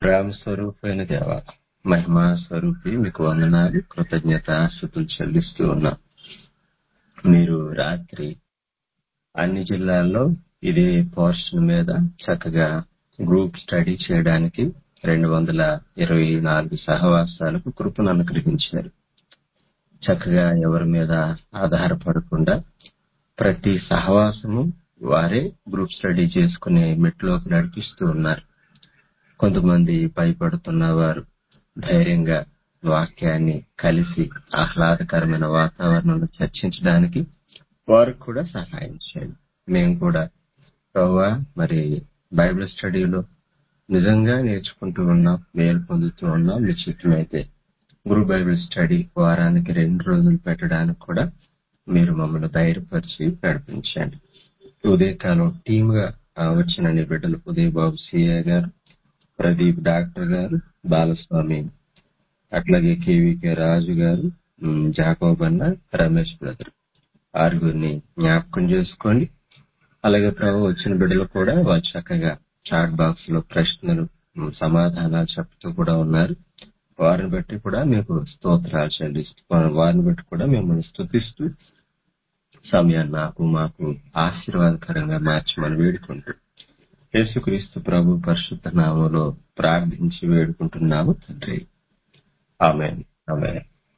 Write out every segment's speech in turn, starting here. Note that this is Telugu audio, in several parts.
ప్రేమ స్వరూపైన దేవ మహిమా స్వరూపి మీకు వందనాలు కృతజ్ఞత స్థుతులు చెల్లిస్తూ ఉన్నాం మీరు రాత్రి అన్ని జిల్లాల్లో ఇదే పోర్షన్ మీద చక్కగా గ్రూప్ స్టడీ చేయడానికి రెండు వందల ఇరవై నాలుగు సహవాసాలకు కృపను అనుగ్రహించారు చక్కగా ఎవరి మీద ఆధారపడకుండా ప్రతి సహవాసము వారే గ్రూప్ స్టడీ చేసుకునే మెట్లోకి నడిపిస్తూ ఉన్నారు కొంతమంది భయపడుతున్న వారు ధైర్యంగా వాక్యాన్ని కలిసి ఆహ్లాదకరమైన వాతావరణంలో చర్చించడానికి వారు కూడా సహాయం చేయండి మేము కూడా ప్రవ్వా మరి బైబిల్ స్టడీలో నిజంగా నేర్చుకుంటూ ఉన్నాం మేలు పొందుతూ ఉన్నాం మీ చిత్తమైతే గురు బైబిల్ స్టడీ వారానికి రెండు రోజులు పెట్టడానికి కూడా మీరు మమ్మల్ని ధైర్యపరిచి నడిపించండి ఉదయకాలం టీమ్ గా ఆ, వచ్చిన నీ బిడ్డలు ఉదయ్ బాబు సిఏ గారు ప్రదీప్ డాక్టర్ గారు బాలస్వామి అట్లాగే కేవీకే రాజు గారు ఉమ్, జాకోబ్ అన్న రమేష్ బ్రదర్ ఆరుగురిని జ్ఞాపకం చేసుకోండి అలాగే ప్రభు వచ్చిన బిడ్డలు కూడా వారు చక్కగా చాట్ బాక్స్ లో ప్రశ్నలు ఉమ్, సమాధానాలు చెప్తూ కూడా ఉన్నారు వారిని బట్టి కూడా మీకు స్తోత్రాలు చెల్లిస్తూ వారిని బట్టి కూడా మిమ్మల్ని స్తుతిస్తూ సమయాన్ని నాకు మాకు ఆశీర్వాదకరంగా మార్చమని వేడుకుంటూ యేసుక్రీస్తు ప్రభు పరిశుద్ధ నామంలో ప్రార్థించి వేడుకుంటున్నాము తండ్రి ఆమె ఆమె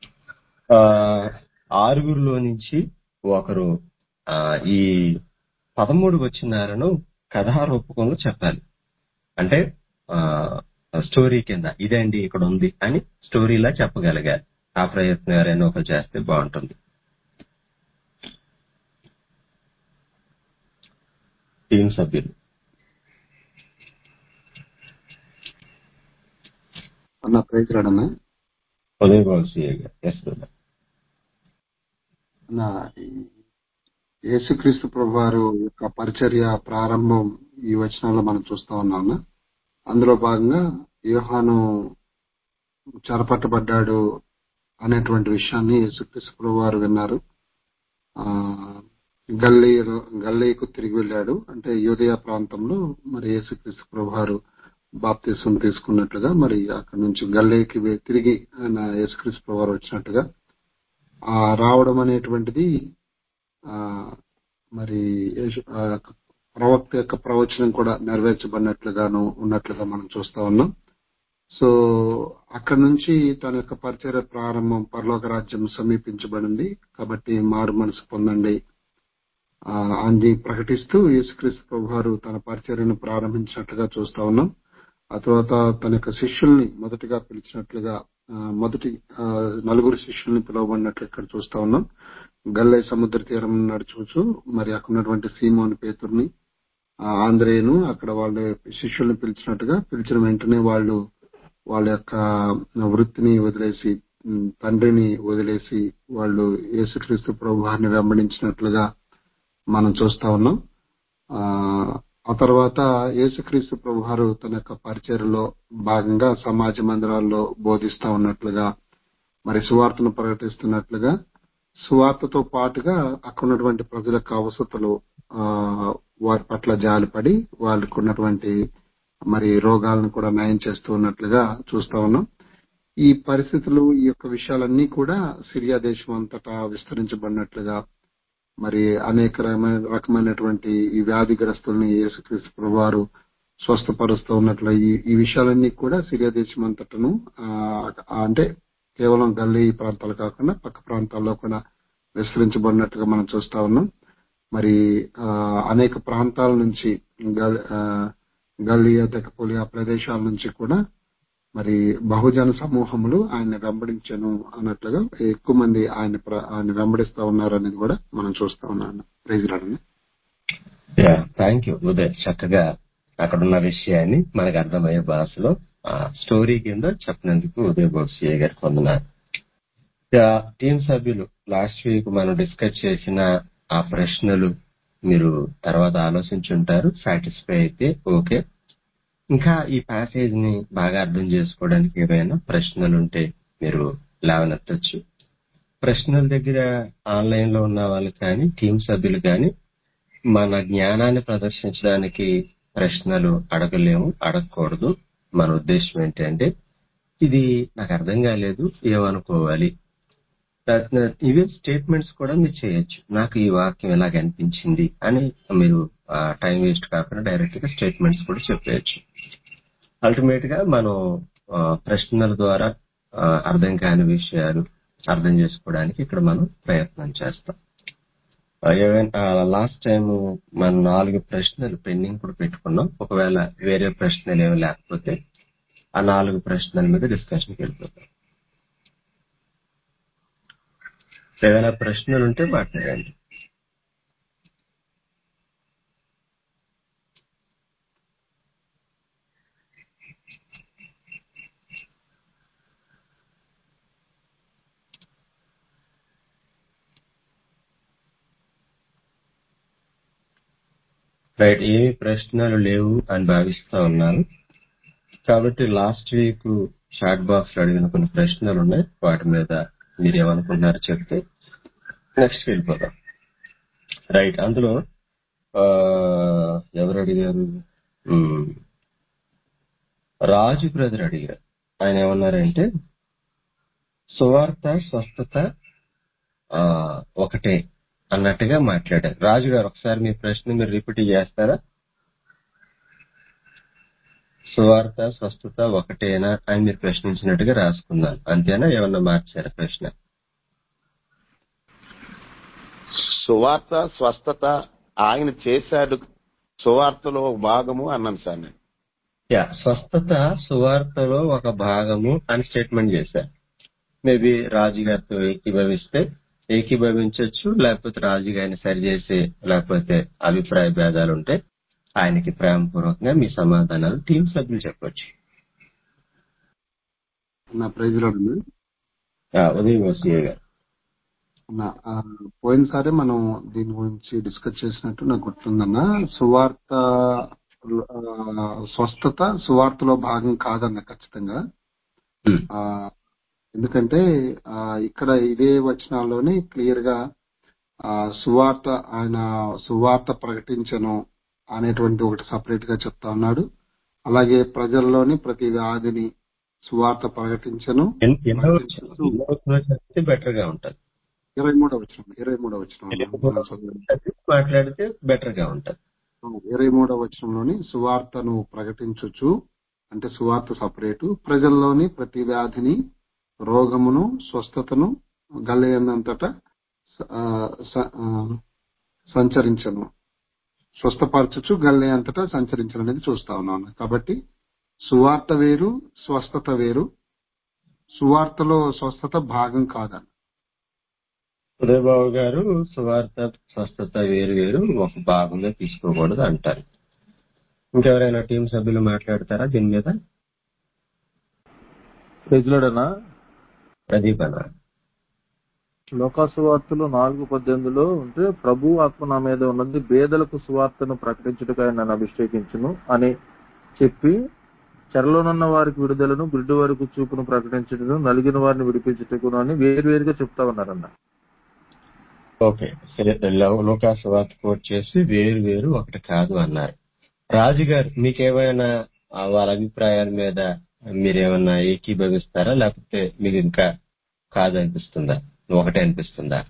ఆరుగురిలో నుంచి ఒకరు ఆ, ఈ పదమూడు వచ్చినారను కథారూపకంలో చెప్పాలి అంటే ఆ, స్టోరీ కింద ఇదండి ఇక్కడ ఉంది అని స్టోరీలా చెప్పగలగాలి ఆ ప్రయత్నం ఎవరైనా ఒకరు చేస్తే బాగుంటుంది టీం సభ్యులు అన్న ప్రైజ్ రాడన్న ఉదయ్ బాబు సిఏ గారు ఎస్ బ్రదర్. అన్న ఈ యేసుక్రీస్తు ప్రభు వారు యొక్క పరిచర్య ప్రారంభం ఈ వచనంలో మనం చూస్తా ఉన్నాం అన్న. అందులో భాగంగా యోహాను చెరపట్టబడ్డాడు అనేటువంటి విషయాన్ని యేసుక్రీస్తు ప్రభు వారు విన్నారు ఆ గల్లీ గల్లీకు తిరిగి వెళ్ళాడు అంటే యూదయ ప్రాంతంలో మరి యేసుక్రీస్తు ప్రభు వారు బాప్తీసం తీసుకున్నట్లుగా మరి అక్కడ నుంచి గల్లీకి వే- తిరిగి ఆయన యేసుక్రీస్తు ప్రభు వారు వచ్చినట్టుగా ఆ రావడం అనేటువంటిది ఆ మరి యేసు- ఆ యొక్క ప్రవక్త యొక్క ప్రవచనం కూడా నెరవేర్చబడినట్లుగాను ఉన్నట్లుగా మనం చూస్తా ఉన్నాం సో అక్కడ నుంచి తన యొక్క పరిచయ ప్రారంభం పరలోక రాజ్యం సమీపించబడింది కాబట్టి మారు మనసు పొందండి ఆ, అని ప్రకటిస్తూ యేసుక్రీస్తు ప్రభు వారు తన పరిచర్యను ప్రారంభించినట్లుగా చూస్తా ఉన్నాం ఆ తర్వాత తన యొక్క శిష్యుల్ని మొదటిగా పిలిచినట్లుగా ఆ, మొదటి ఆ, నలుగురు శిష్యుల్ని పిలువబడినట్లు ఇక్కడ చూస్తా ఉన్నాం గల్లై సముద్ర తీరం నడుచుచు మరి అక్కడ ఉన్నటువంటి సీమోని పేతుర్ని ఆ, ఆంధ్రేయును అక్కడ వాళ్ళ శిష్యుల్ని పిలిచినట్టుగా పిలిచిన వెంటనే వాళ్ళు వాళ్ళ యొక్క వృత్తిని వదిలేసి ఉమ్, తండ్రిని వదిలేసి వాళ్ళు యేసుక్రీస్తు ప్రభు వారిని వెంబడించినట్లుగా మనం చూస్తా ఉన్నాం ఆ ఆ తర్వాత యేసుక్రీస్తు ప్రభు వారు తన యొక్క పరిచర్లో భాగంగా సమాజ మందిరాల్లో బోధిస్తా ఉన్నట్లుగా మరి సువార్తను ప్రకటిస్తున్నట్లుగా సువార్తతో పాటుగా అక్కడ ఉన్నటువంటి ప్రజలకు అవసరతలు ఆ, వారి పట్ల జాలిపడి వాళ్ళకు ఉన్నటువంటి మరి రోగాలను కూడా నయం చేస్తూ ఉన్నట్లుగా చూస్తా ఉన్నాం ఈ పరిస్థితులు ఈ యొక్క విషయాలన్నీ కూడా సిరియా దేశం అంతటా విస్తరించబడినట్లుగా మరి అనేక రకమైన రకమైనటువంటి ఈ వ్యాధిగ్రస్తుల్ని యేసుక్రీస్తు ప్రభువారు స్వస్థపరుస్తూ ఉన్నట్లు ఈ ఈ విషయాలన్నీ కూడా సిరియా దేశం అంతటను ఆ, అంటే కేవలం గల్లీ ప్రాంతాలు కాకుండా పక్క ప్రాంతాల్లో కూడా విస్తరించబడినట్టుగా మనం చూస్తా ఉన్నాం మరి ఆ, అనేక ప్రాంతాల నుంచి గల్- ఆ, గల్లియా తెకపోలి ఆ ప్రదేశాల నుంచి కూడా మరి బహుజన సమూహములు ఆయన వెంబడించను అన్నట్లుగా ఎక్కువ మంది ఆయన ప్ర- ఆయన వెంబడిస్తా ఉన్నారు అనేది కూడా మనం చూస్తా ఉన్నాం ప్రైజ్ రాడని యా థ్యాంక్ యూ ఉదయ్ చక్కగా అక్కడ ఉన్న విషయాన్ని మనకు అర్థమయ్యే భాషలో ఆ, స్టోరీ కింద చెప్పినందుకు ఉదయ్ బాబు సిఏ గారికి వందనాలు యా, టీం సభ్యులు లాస్ట్ వీక్ మనం డిస్కస్ చేసిన ఆ ప్రశ్నలు మీరు తర్వాత ఆలోచించుంటారు సాటిస్ఫై అయితే ఓకే ఇంకా ఈ ప్యాసేజ్ ని బాగా అర్థం చేసుకోవడానికి ఏమైనా ప్రశ్నలు ఉంటే మీరు లేవనెత్తచ్చు ప్రశ్నల దగ్గర ఆన్లైన్ లో ఉన్న వాళ్ళు కానీ టీం సభ్యులు కానీ మన జ్ఞానాన్ని ప్రదర్శించడానికి ప్రశ్నలు అడగలేము అడగకూడదు మన ఉద్దేశం ఏంటంటే ఇది నాకు అర్థం కాలేదు ఏమనుకోవాలి ఇవే స్టేట్మెంట్స్ కూడా మీరు చేయొచ్చు నాకు ఈ వాక్యం ఎలాగ అనిపించింది అని మీరు టైం వేస్ట్ కాకుండా డైరెక్ట్ గా స్టేట్మెంట్స్ కూడా చెప్పేయచ్చు అల్టిమేట్ గా మనం ఆ, ప్రశ్నల ద్వారా ఆ, అర్థం కాని విషయాలు అర్థం చేసుకోవడానికి ఇక్కడ మనం ప్రయత్నం చేస్తాం లాస్ట్ టైం మనం నాలుగు ప్రశ్నలు పెండింగ్ కూడా పెట్టుకున్నాం ఒకవేళ వేరే ప్రశ్నలు ఏమి లేకపోతే ఆ నాలుగు ప్రశ్నల మీద డిస్కషన్కి వెళ్ళిపోతాం ఏదైనా ప్రశ్నలు ఉంటే మాట్లాడండి రైట్ ఏమి ప్రశ్నలు లేవు అని భావిస్తా ఉన్నాను కాబట్టి లాస్ట్ వీక్ చాట్ బాక్స్ లో అడిగిన కొన్ని ప్రశ్నలు ఉన్నాయి వాటి మీద మీరు ఏమనుకుంటున్నారో చెప్తే నెక్స్ట్ వెళ్ళిపోదాం రైట్ అందులో ఆ, ఎవరు అడిగారు మ్మ్. రాజు బ్రదర్ అడిగారు ఆయన ఏమన్నారంటే సువార్త స్వస్థత ఆ, ఒకటే అన్నట్టుగా మాట్లాడారు రాజు గారు ఒకసారి మీ ప్రశ్న మీరు రిపీట్ చేస్తారా సువార్త స్వస్థత ఒకటేనా అని మీరు ప్రశ్నించినట్టుగా రాసుకున్నాను అంతేనా ఏమన్నా మార్చారా ప్రశ్న సువార్త స్వస్థత ఆయన చేశాడు సువార్తలో ఒక భాగము అన్నాను సార్ నేను యా స్వస్థత సువార్తలో ఒక భాగము అని స్టేట్మెంట్ చేశారు మేబీ రాజు గారితో ఏకీభవిస్తే ఏకీభవించవచ్చు లేకపోతే రాజు గారిని సరిచేసే లేకపోతే అభిప్రాయ భేదాలు ఉంటే ఆయనకి ప్రేమపూర్వకంగా మీ సమాధానాలు టీం సభ్యులు చెప్పొచ్చు నా ప్రైజ్ లో ఉంది ఆ, ఉదయం వసీయ గారు నా- ఆ, పోయినసారి మనం దీని గురించి డిస్కస్ చేసినట్టు నాకు గుర్తుందన్న సువార్త ఆ, స్వస్థత సువార్తలో భాగం కాదన్న ఖచ్చితంగా ఉమ్, ఆ, ఎందుకంటే ఆ, ఇక్కడ ఇదే వచనాల్లోనే క్లియర్ గా ఆ, సువార్త ఆయన సువార్త ప్రకటించను అనేటువంటి ఒకటి సపరేట్ గా చెప్తా ఉన్నాడు అలాగే ప్రజల్లోని ప్రతి వ్యాధిని సువార్త ప్రకటించను ఎన్- ఎన్నో వచ్చిన ప్రకటించు ఎన్నో వచ్చిన చదివితే బెటర్ గా ఉంటుంది ఇరవై మూడో వచ్చిన ఇరవై మూడో వచ్చిన చదివి మాట్లాడితే బెటర్ గా ఉంటుంది ఇరవై మూడో వచనంలోని సువార్తను ప్రకటించుచు అంటే సువార్త సపరేటు ప్రజల్లోని ప్రతి వ్యాధిని రోగమును స్వస్థతను గల్లయందంతటా ఆ, స- ఆ, సంచరించను స్వస్థపరచుచు గల్లే అంతటా సంచరించను అనేది చూస్తా ఉన్నాను కాబట్టి సువార్త వేరు స్వస్థత వేరు సువార్తలో స్వస్థత భాగం కాదని ఉదయబాబు గారు సువార్త స్వస్థత వేరు వేరు ఒక భాగంగా తీసుకోకూడదు అంటారు ఇంకెవరైనా టీం సభ్యులు మాట్లాడతారా దీని మీద ప్రజలడనా ప్రదీప్ అన్న లోకాసు వార్తలు నాలుగు పద్దెనిమిదిలో ఉంటే ప్రభు ఆత్మ నా మీద ఉన్నది బేదలకు సువార్తను ప్రకటించుటకై నన్ను అభిషేకించును అని చెప్పి చెరలోనున్న వారికి విడుదలను గుడ్డి వారికి చూపును ప్రకటించటను నలిగిన వారిని విడిపించుటకును అని వేరువేరుగా చెప్తా ఉన్నారన్న ఓకే లోకా సువార్త కోట్ చేసి వేరు వేరు ఒకటి కాదు అన్నారు రాజు గారు మీకేమైనా ఆ, వాళ్ళ అభిప్రాయాల మీద మీరేమన్నా ఏకీభవిస్తారా లేకపోతే మీకు ఇంకా కాదు అనిపిస్తుందా ఒకటే అనిపిస్తుందా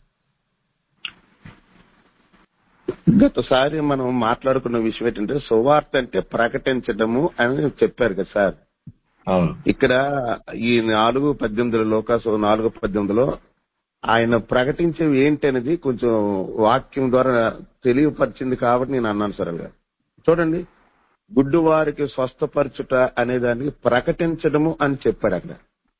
గతసారి మనం మాట్లాడుకున్న విషయం ఏంటంటే సువార్త అంటే ప్రకటించడము అని చెప్పారు కదా సార్ అవును ఇక్కడ ఈ నాలుగు పద్దెనిమిదిలో లోకాసు నాలుగు పద్దెనిమిదిలో ఆయన ప్రకటించేవి ఏంటి అనేది కొంచెం వాక్యం ద్వారా తెలియపరిచింది కాబట్టి నేను అన్నాను సార్ అలాగా చూడండి గుడ్డు వారికి స్వస్థపరచుట అనే దానికి ప్రకటించడము అని చెప్పాడు అక్కడ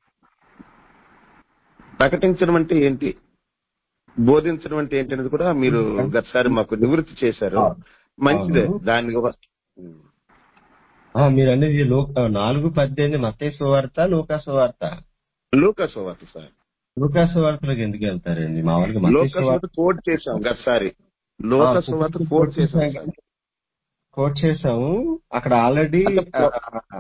ప్రకటించడం అంటే ఏంటి బోధించడం అంటే ఏంటి అనేది కూడా మీరు గతసారి మాకు నివృత్తి చేశారు అవును. మంచిదే అవును. దాన్ని కూడా ఆ, మీరు అనేది లోక నాలుగు పద్దెనిమిది మత్తయి సువార్త లోకా సువార్త లూకాసు సువార్త సార్ లోకా సువార్తలకు ఎందుకు వెళ్తారండి మామూలుగా మత్తయి లోక సువార్త సువార్త కోట్ చేశాం గతసారి లోక ఆ, సువార్త కోట్ చేశాం సార్ కోట్ చేసాము అక్కడ ఆల్రెడీ అంటే పో-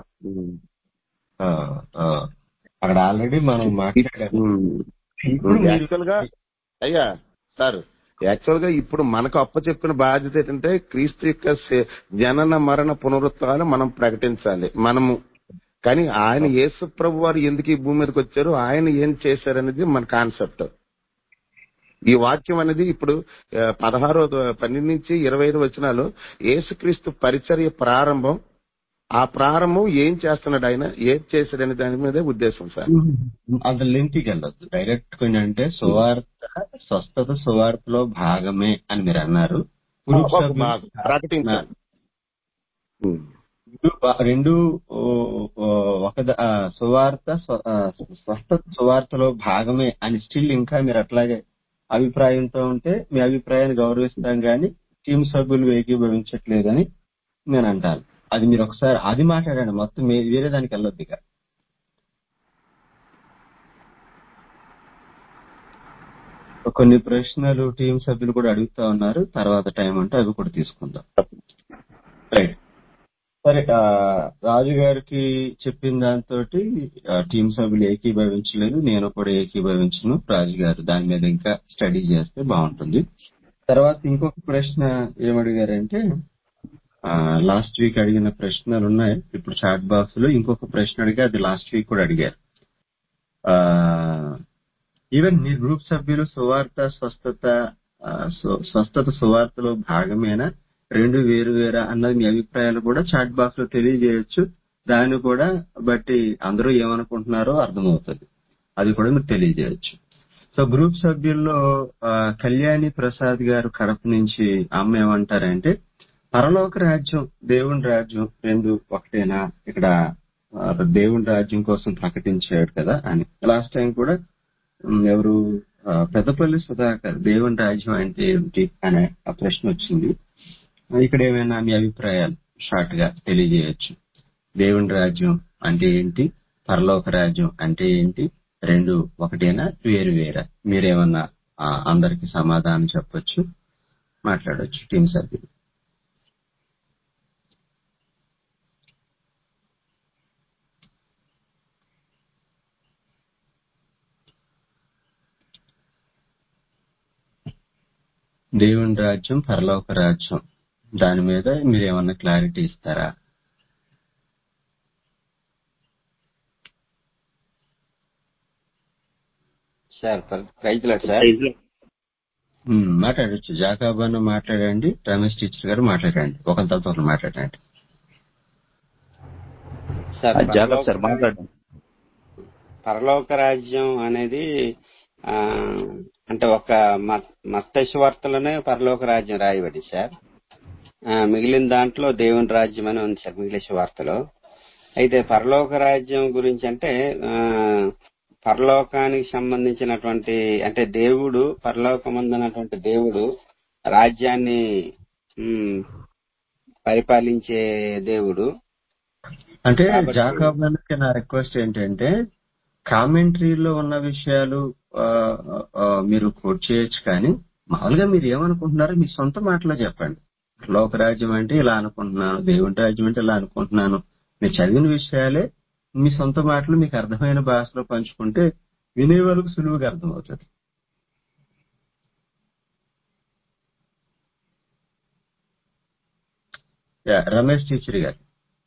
అక్కడ ఆల్రెడీ మనం మాట్లాడాము ఇప్పుడు మీరు యాక్చువల్ గా అయ్యా సార్ యాక్చువల్ గా ఇప్పుడు మనకు అప్పచెప్పిన బాధ్యత ఏంటంటే క్రీస్తు యొక్క శ- జనన మరణ పునరుత్వాలు మనం ప్రకటించాలి మనము కానీ ఆయన యేసు ప్రభు వారు ఎందుకు ఈ భూమి మీదకి వచ్చారు ఆయన ఏం చేశారనేది మన కాన్సెప్ట్ ఈ వాక్యం అనేది ఇప్పుడు ఆ, పదహారో పన్నెండు నుంచి ఇరవై ఐదు వచనాలు యేసుక్రీస్తు పరిచర్య ప్రారంభం ఆ ప్రారంభం ఏం చేస్తున్నాడు ఆయన ఏం చేశాడనే దాని మీదే ఉద్దేశం సార్ అంత లెంతికి వెళ్ళొద్దు డైరెక్ట్ అంటే సువార్త స్వస్థత సువార్తలో భాగమే అని మీరు అన్నారు గ్రూప్ ఒక సభ్యులు భాగం ప్రకటించాలి ఉమ్. రెండు బా- రెండు ఓ, ఓ, ఒక ద- ఆ, సువార్త స్వ- ఆ, స్వస్థత సువార్తలో భాగమే అని స్టిల్ ఇంకా మీరు అట్లాగే అభిప్రాయంతో ఉంటే మీ అభిప్రాయాన్ని గౌరవిస్తాం గాని టీం సభ్యులు ఏకీభవించట్లేదని నేను అంటాను అది మీరు ఒకసారి అది మాట్లాడండి మొత్తం మీ- వేరే దానికి వెళ్ళొద్దు ఇక కొన్ని ప్రశ్నలు టీం సభ్యులు కూడా అడుగుతా ఉన్నారు తర్వాత టైం ఉంటే అవి కూడా తీసుకుందాం రైట్ సరే ఆ, రాజు గారికి చెప్పిన దాంతో టీం సభ్యులు ఏకీభవించలేదు నేను కూడా ఏకీభవించను రాజు గారు దాని మీద ఇంకా స్టడీ చేస్తే బాగుంటుంది తర్వాత ఇంకొక ప్రశ్న ఏమడిగారంటే లాస్ట్ వీక్ అడిగిన ప్రశ్నలు ఉన్నాయి ఇప్పుడు చాట్ బాక్స్ లో ఇంకొక ప్రశ్న అడిగి అది లాస్ట్ వీక్ కూడా అడిగారు ఈవెన్ మీ గ్రూప్ సభ్యులు సువార్త స్వస్థత ఆ, సు- స్వస్థత సువార్తలో భాగమేనా రెండు వేరు వేరా అన్నది మీ అభిప్రాయాలు కూడా చాట్ బాక్స్ లో తెలియజేయొచ్చు దాన్ని కూడా బట్టి అందరూ ఏమనుకుంటున్నారో అర్థమవుతుంది అది కూడా మీరు తెలియజేయొచ్చు సో గ్రూప్ సభ్యుల్లో ఆ, కళ్యాణి ప్రసాద్ గారు కడప నుంచి అమ్మ ఏమంటారంటే పరలోక రాజ్యం దేవుని రాజ్యం రెండు ఒకటేనా ఇక్కడ ఆ, దేవుని రాజ్యం కోసం ప్రకటించాడు కదా అని లాస్ట్ టైం కూడా ఉమ్, ఎవరు ఆ, పెద్దపల్లి సుధాకర్ దేవుని రాజ్యం అంటే ఏమిటి అనే ఆ ప్రశ్న వచ్చింది ఇక్కడ ఏమైనా మీ అభిప్రాయాలు షార్ట్ గా తెలియజేయొచ్చు దేవుని రాజ్యం అంటే ఏంటి పరలోక రాజ్యం అంటే ఏంటి రెండు ఒకటేనా వేరు వేరా మీరేమన్నా ఆ, అందరికి సమాధానం చెప్పొచ్చు మాట్లాడొచ్చు టీం సభ్యులు దేవుని రాజ్యం పరలోక రాజ్యం దాని మీద మీరు ఏమన్నా క్లారిటీ ఇస్తారా sir praise lord sir um, మాట్లాడొచ్చు జాకాబాను మాట్లాడండి రమేష్ టీచర్ గారు మాట్లాడండి ఒక తర్వాత ఒకరు మాట్లాడండి సార్ జాగ్రత్త సార్ పరలోక మాట్లాడండి పరలోక రాజ్యం అనేది ఆ, అంటే ఒక మత్స్య వార్తలోనే పరలోక రాజ్యం రాయబడి సార్ ఆ, మిగిలిన దాంట్లో దేవుని రాజ్యం అని ఉంది సార్ మిగిలిన వార్తలో అయితే పరలోక రాజ్యం గురించి అంటే ఆ, పరలోకానికి సంబంధించినటువంటి అంటే దేవుడు పరలోకమందున్నటువంటి దేవుడు రాజ్యాన్ని ఉమ్, పరిపాలించే దేవుడు అంటే కాబట్టి జాకాబానికి నా రిక్వెస్ట్ ఏంటంటే కామెంటరీలో ఉన్న విషయాలు ఆ, ఆ, మీరు కోట్ చేయొచ్చు కానీ మామూలుగా మీరు ఏమనుకుంటున్నారో మీ సొంత మాటలో చెప్పండి లోకరాజ్యం అంటే ఇలా అనుకుంటున్నాను దేవుని రాజ్యం అంటే ఇలా అనుకుంటున్నాను మీరు చదివిన విషయాలే మీ సొంత మాటలు మీకు అర్థమైన భాషలో పంచుకుంటే వినే వాళ్ళకు సులువుగా అర్థమవుతుంది యా, రమేష్ టీచర్ గారు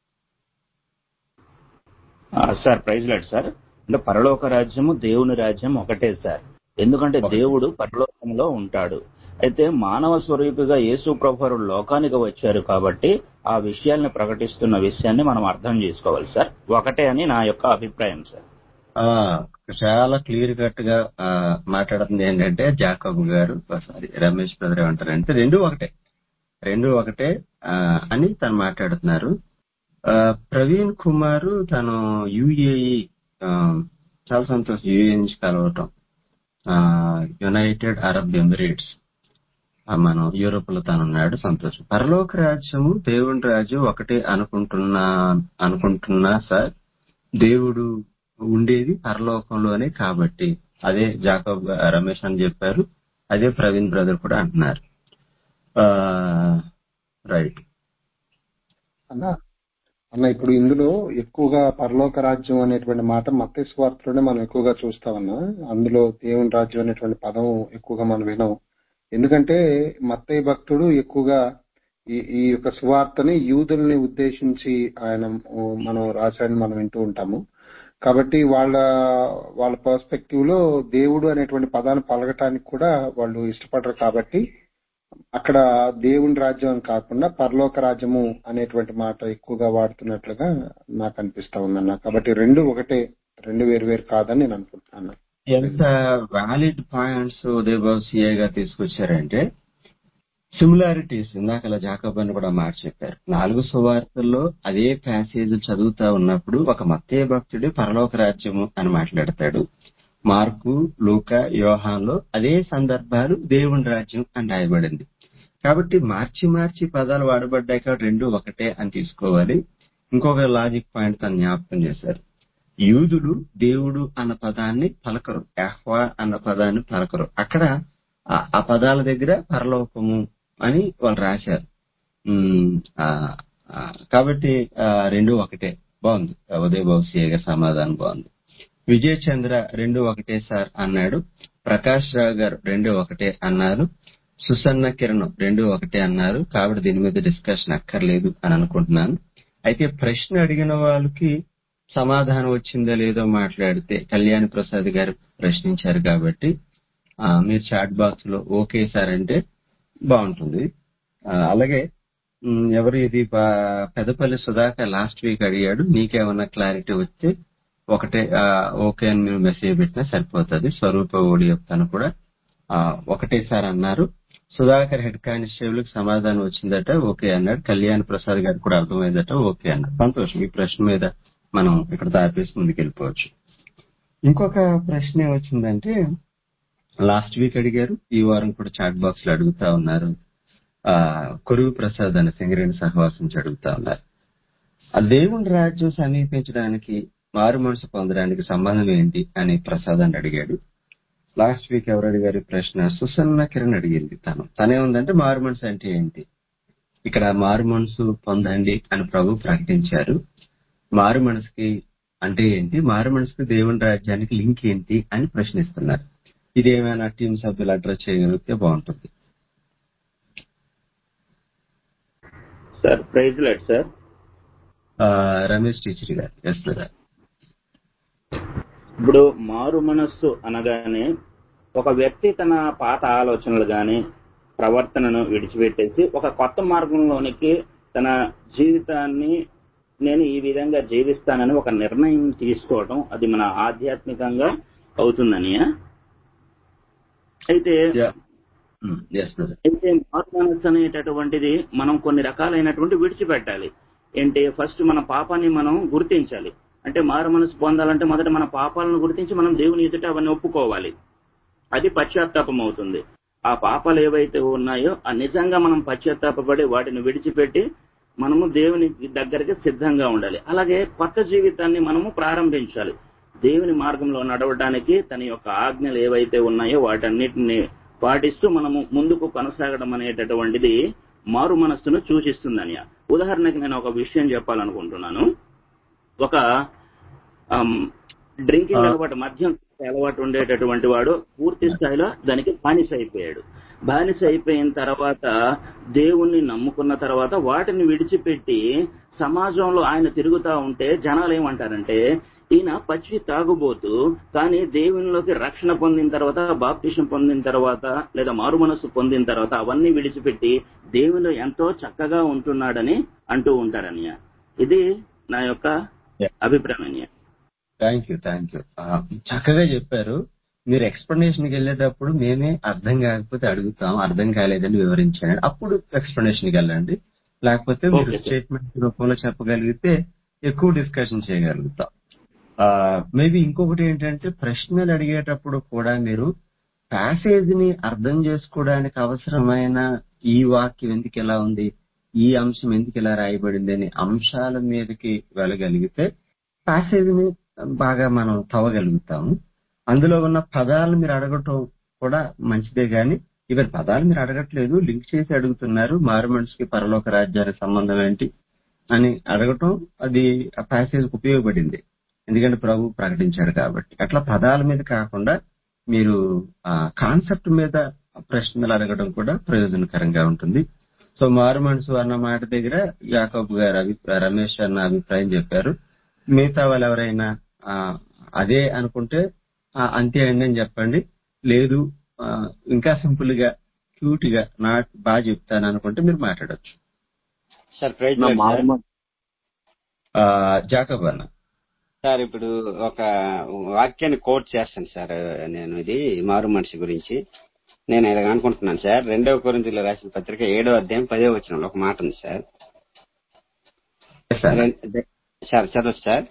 ఆ, సార్ ప్రైజ్ లాడ్ సార్ అంటే పరలోక రాజ్యము దేవుని రాజ్యం ఒకటే సార్ ఎందుకంటే ఒకటి దేవుడు పరలోకంలో ఉంటాడు అయితే మానవ స్వరూపిగా యేసు ప్రభువారు లోకానికి వచ్చారు కాబట్టి ఆ విషయాల్ని ప్రకటిస్తున్న విషయాన్ని మనం అర్థం చేసుకోవాలి సార్ ఒకటే అని నా యొక్క అభిప్రాయం సార్ ఆ, చాలా క్లియర్ కట్ గా ఆ, మాట్లాడుతుంది ఏంటంటే జాకబ్ గారు సారీ రమేష్ బ్రదర్ ఏమంటారంటే రెండు ఒకటే రెండు ఒకటే ఆ, అని తను మాట్లాడుతున్నారు ఆ, ప్రవీణ్ కుమార్ తను యుఏఈ చాలా సంతోషం యుఏఈ నుంచి కలవటం ఆ, యునైటెడ్ అరబ్ ఎమిరేట్స్ ఆ, మనం యూరోప్ లో తను ఉన్నాడు సంతోషం పరలోక రాజ్యము దేవుని రాజ్యం ఒకటే అనుకుంటున్నా అనుకుంటున్నా సార్ దేవుడు ఉండేది పరలోకంలోనే కాబట్టి అదే జాకబ్ రమేష్ అని చెప్పారు అదే ప్రవీణ్ బ్రదర్ కూడా అంటున్నారు ఆ, రైట్ అన్న అన్న ఇప్పుడు ఇందులో ఎక్కువగా పరలోక రాజ్యం అనేటువంటి మాట మత్స్య స్వార్థలోనే మనం ఎక్కువగా చూస్తామన్నా అందులో దేవుని రాజ్యం అనేటువంటి పదం ఎక్కువగా మనం వినం ఎందుకంటే మత్తయ్య భక్తుడు ఎక్కువగా ఈ ఈ యొక్క సువార్తని యూదుల్ని ఉద్దేశించి ఆయన ఓ, మనం రాశాడని మనం వింటూ ఉంటాము కాబట్టి వాళ్ళ వాళ్ళ పర్స్పెక్టివ్ లో దేవుడు అనేటువంటి పదాన్ని పలకటానికి కూడా వాళ్ళు ఇష్టపడరు కాబట్టి అక్కడ దేవుని రాజ్యం అని కాకుండా పరలోక రాజ్యము అనేటువంటి మాట ఎక్కువగా వాడుతున్నట్లుగా నాకు అనిపిస్తా ఉందన్న కాబట్టి రెండు ఒకటే రెండు వేరు వేరు కాదని నేను అనుకుంటున్నాను ఎంత వ్యాలిడ్ పాయింట్స్ ఉదయబాబు సిఏ గారు తీసుకొచ్చారంటే సిమిలారిటీస్ ఇందాక జాకబ్ అని కూడా మాట చెప్పారు నాలుగు సువార్తల్లో అదే ప్యాసేజ్ చదువుతా ఉన్నప్పుడు ఒక మత్తయ్య భక్తుడు పరలోక రాజ్యము అని మాట్లాడతాడు మార్కు లూక యోహాన్లో అదే సందర్భాలు దేవుని రాజ్యం అని రాయబడింది కాబట్టి మార్చి మార్చి పదాలు వాడబడ్డాయి కాబట్టి రెండు ఒకటే అని తీసుకోవాలి ఇంకొక లాజిక్ పాయింట్ తను జ్ఞాపకం చేశారు యూదులు దేవుడు అన్న పదాన్ని పలకరు యాహ్వా అన్న పదాన్ని పలకరు అక్కడ ఆ- ఆ పదాల దగ్గర పరలోకము అని వాళ్ళు రాశారు ఉమ్, ఆ, ఆ, కాబట్టి ఆ, రెండు ఒకటే బాగుంది ఉదయ్ బాబు గారి సమాధానం బాగుంది విజయ్ చంద్ర రెండు ఒకటే సార్ అన్నాడు ప్రకాష్ రావు గారు రెండు ఒకటే అన్నారు సుసన్న కిరణ్ రెండు ఒకటే అన్నారు కాబట్టి దీని మీద డిస్కషన్ అక్కర్లేదు అని అనుకుంటున్నాను అయితే ప్రశ్న అడిగిన వాళ్ళకి సమాధానం వచ్చిందో లేదో మాట్లాడితే కళ్యాణ్ ప్రసాద్ గారు ప్రశ్నించారు కాబట్టి ఆ, మీరు చాట్ బాక్స్ లో ఓకే సార్ అంటే బాగుంటుంది ఆ, అలాగే ఉమ్, ఎవరు ఇది ప- పెదపల్లి సుధాకర్ లాస్ట్ వీక్ అడిగాడు నీకేమన్నా క్లారిటీ వస్తే ఒకటే ఆ, ఓకే అని మీరు మెసేజ్ పెట్టినా సరిపోతుంది స్వరూప ఓడి చెప్తాను కూడా ఆ, ఒకటే సార్ అన్నారు సుధాకర్ హెడ్ కానిస్టేబుల్ కి సమాధానం వచ్చిందట ఓకే అన్నాడు కళ్యాణ్ ప్రసాద్ గారు కూడా అర్థమైందట ఓకే అన్నాడు సంతోషం ఈ ప్రశ్న మీద మనం ఇక్కడ తాపేసి ముందుకు వెళ్ళిపోవచ్చు ఇంకొక ప్రశ్న ఏమొచ్చిందంటే లాస్ట్ వీక్ అడిగారు ఈ వారం కూడా చాట్ బాక్స్ లో అడుగుతా ఉన్నారు ఆ కొరువు ప్రసాద్ అనే సింగరేణి సహవాసం నుంచి అడుగుతా ఉన్నారు ఆ దేవుని రాజ్యం సమీపించడానికి మారు మనసు పొందడానికి సంబంధం ఏంటి అని ప్రసాద్ అని అడిగాడు లాస్ట్ వీక్ ఎవరు అడిగారు ఈ ప్రశ్న సుసన్న కిరణ్ అడిగింది తను తనేముందంటే మారు మనసు అంటే ఏంటి ఇక్కడ మారు మనసు పొందండి అని ప్రభు ప్రకటించారు మారు మనసుకి అంటే ఏంటి మారు మనసుకి దేవుని రాజ్యానికి లింక్ ఏంటి అని ప్రశ్నిస్తున్నారు ఇది ఏమైనా టీం సభ్యులు అడ్రస్ చేయగలిగితే బాగుంటుంది సార్ ప్రైజ్ లెట్ సార్ ఆ, రమేష్ టీచర్ గారు ఎస్ సార్ ఇప్పుడు మారు మనస్సు అనగానే ఒక వ్యక్తి తన పాత ఆలోచనలు గాని ప్రవర్తనను విడిచిపెట్టేసి ఒక కొత్త మార్గంలోనికి తన జీవితాన్ని నేను ఈ విధంగా జీవిస్తానని ఒక నిర్ణయం తీసుకోవడం అది మన ఆధ్యాత్మికంగా అవుతుందని అయితే ఎస్ సార్ అయితే మారు మనస్సు అనేటటువంటిది మనం కొన్ని రకాలైనటువంటి విడిచిపెట్టాలి ఏంటి ఫస్ట్ మన పాపాన్ని మనం గుర్తించాలి అంటే మారు మనసు పొందాలంటే మొదట మన పాపాలను గుర్తించి మనం దేవుని ఎదుట అవన్నీ ఒప్పుకోవాలి అది పశ్చాత్తాపం అవుతుంది ఆ పాపాలు ఏవైతే ఉన్నాయో ఆ నిజంగా మనం పశ్చాత్తాపపడి వాటిని విడిచిపెట్టి మనము దేవుని దగ్గరికి సిద్ధంగా ఉండాలి అలాగే కొత్త జీవితాన్ని మనము ప్రారంభించాలి దేవుని మార్గంలో నడవడానికి తన యొక్క ఆజ్ఞలు ఏవైతే ఉన్నాయో వాటన్నిటిని పాటిస్తూ మనము ముందుకు కొనసాగడం అనేటటువంటిది మారు మనస్సును సూచిస్తుందని ఉదాహరణకి నేను ఒక విషయం చెప్పాలనుకుంటున్నాను ఒక డ్రింకింగ్ ఆ. అలవాటు మద్యం తాగే అలవాటు ఉండేటటువంటి వాడు పూర్తి స్థాయిలో దానికి బానిస అయిపోయాడు బానిస అయిపోయిన తర్వాత దేవుణ్ణి నమ్ముకున్న తర్వాత వాటిని విడిచిపెట్టి సమాజంలో ఆయన తిరుగుతా ఉంటే జనాలు ఏమంటారంటే ఈయన పచ్చి తాగుబోతూ కానీ దేవునిలోకి రక్షణ పొందిన తర్వాత బాప్టిషన్ పొందిన తర్వాత లేదా మారు మనస్సు పొందిన తర్వాత అవన్నీ విడిచిపెట్టి దేవునిలో ఎంతో చక్కగా ఉంటున్నాడని అంటూ ఉంటారన్నయ్య ఇది నా యొక్క Yeah. అభిప్రాయం అన్నయ్య థ్యాంక్ యూ థ్యాంక్ యూ చక్కగా చెప్పారు మీరు ఎక్స్ప్లెనేషన్ కి వెళ్ళేటప్పుడు మేమే అర్థం కాకపోతే అడుగుతాం అర్థం కాలేదని వివరించండి అప్పుడు ఎక్స్ప్లెనేషన్ కి వెళ్ళండి లేకపోతే మీరు Okay, sir. స్టేట్మెంట్ రూపంలో చెప్పగలిగితే ఎక్కువ డిస్కషన్ చేయగలుగుతాం మేబీ ఇంకొకటి ఏంటంటే ప్రశ్నలు అడిగేటప్పుడు కూడా మీరు ప్యాసేజ్ ని అర్థం చేసుకోవడానికి అవసరమైన ఈ వాక్యం ఎందుకు ఎలా ఉంది ఈ అంశం ఎందుకు ఇలా రాయబడింది అనే అంశాల మీదకి వెళ్ళగలిగితే ప్యాసేజ్ ని బాగా మనం తవ్వగలుగుతాము అందులో ఉన్న పదాలు మీరు అడగటం కూడా మంచిదే గాని ఇవన్నీ పదాలు మీరు అడగట్లేదు లింక్ చేసి అడుగుతున్నారు మారు మనిషికి పరలోక రాజ్యానికి సంబంధం ఏంటి అని అడగటం అది ఆ ప్యాసేజ్ ఉపయోగపడింది ఎందుకంటే ప్రభు ప్రకటించాడు కాబట్టి అట్లా పదాల మీద కాకుండా మీరు ఆ కాన్సెప్ట్ మీద ప్రశ్నలు అడగడం కూడా ప్రయోజనకరంగా ఉంటుంది సో మారు మనసు అన్న మాట దగ్గర యాకబ్ గారు అభిప్రాయం రమేష్ అన్న అభిప్రాయం చెప్పారు మిగతా వాళ్ళు ఎవరైనా ఆ, అదే అనుకుంటే ఆ, అంతే అండి అని చెప్పండి లేదు ఆ, ఇంకా సింపుల్ గా క్యూట్ గా నా బాగా చెప్తాను అనుకుంటే మీరు మాట్లాడొచ్చు సార్ ప్రైజ్ నా లార్డ్ సార్ మారు మన- ఆ, జాకబ్ అన్న సార్ ఇప్పుడు ఒక వాక్యాన్ని కోట్ చేస్తాను సార్ నేను ఇది మారు మనిషి గురించి నేను ఇలా అనుకుంటున్నాను సార్ రెండవ కొరింథీయులకు రాసిన పత్రిక ఏడో అధ్యాయం పదో వచనంలో ఒక మాట ఉంది సార్ Yes, అన్న. రెం- సార్ చదవచ్చు సార్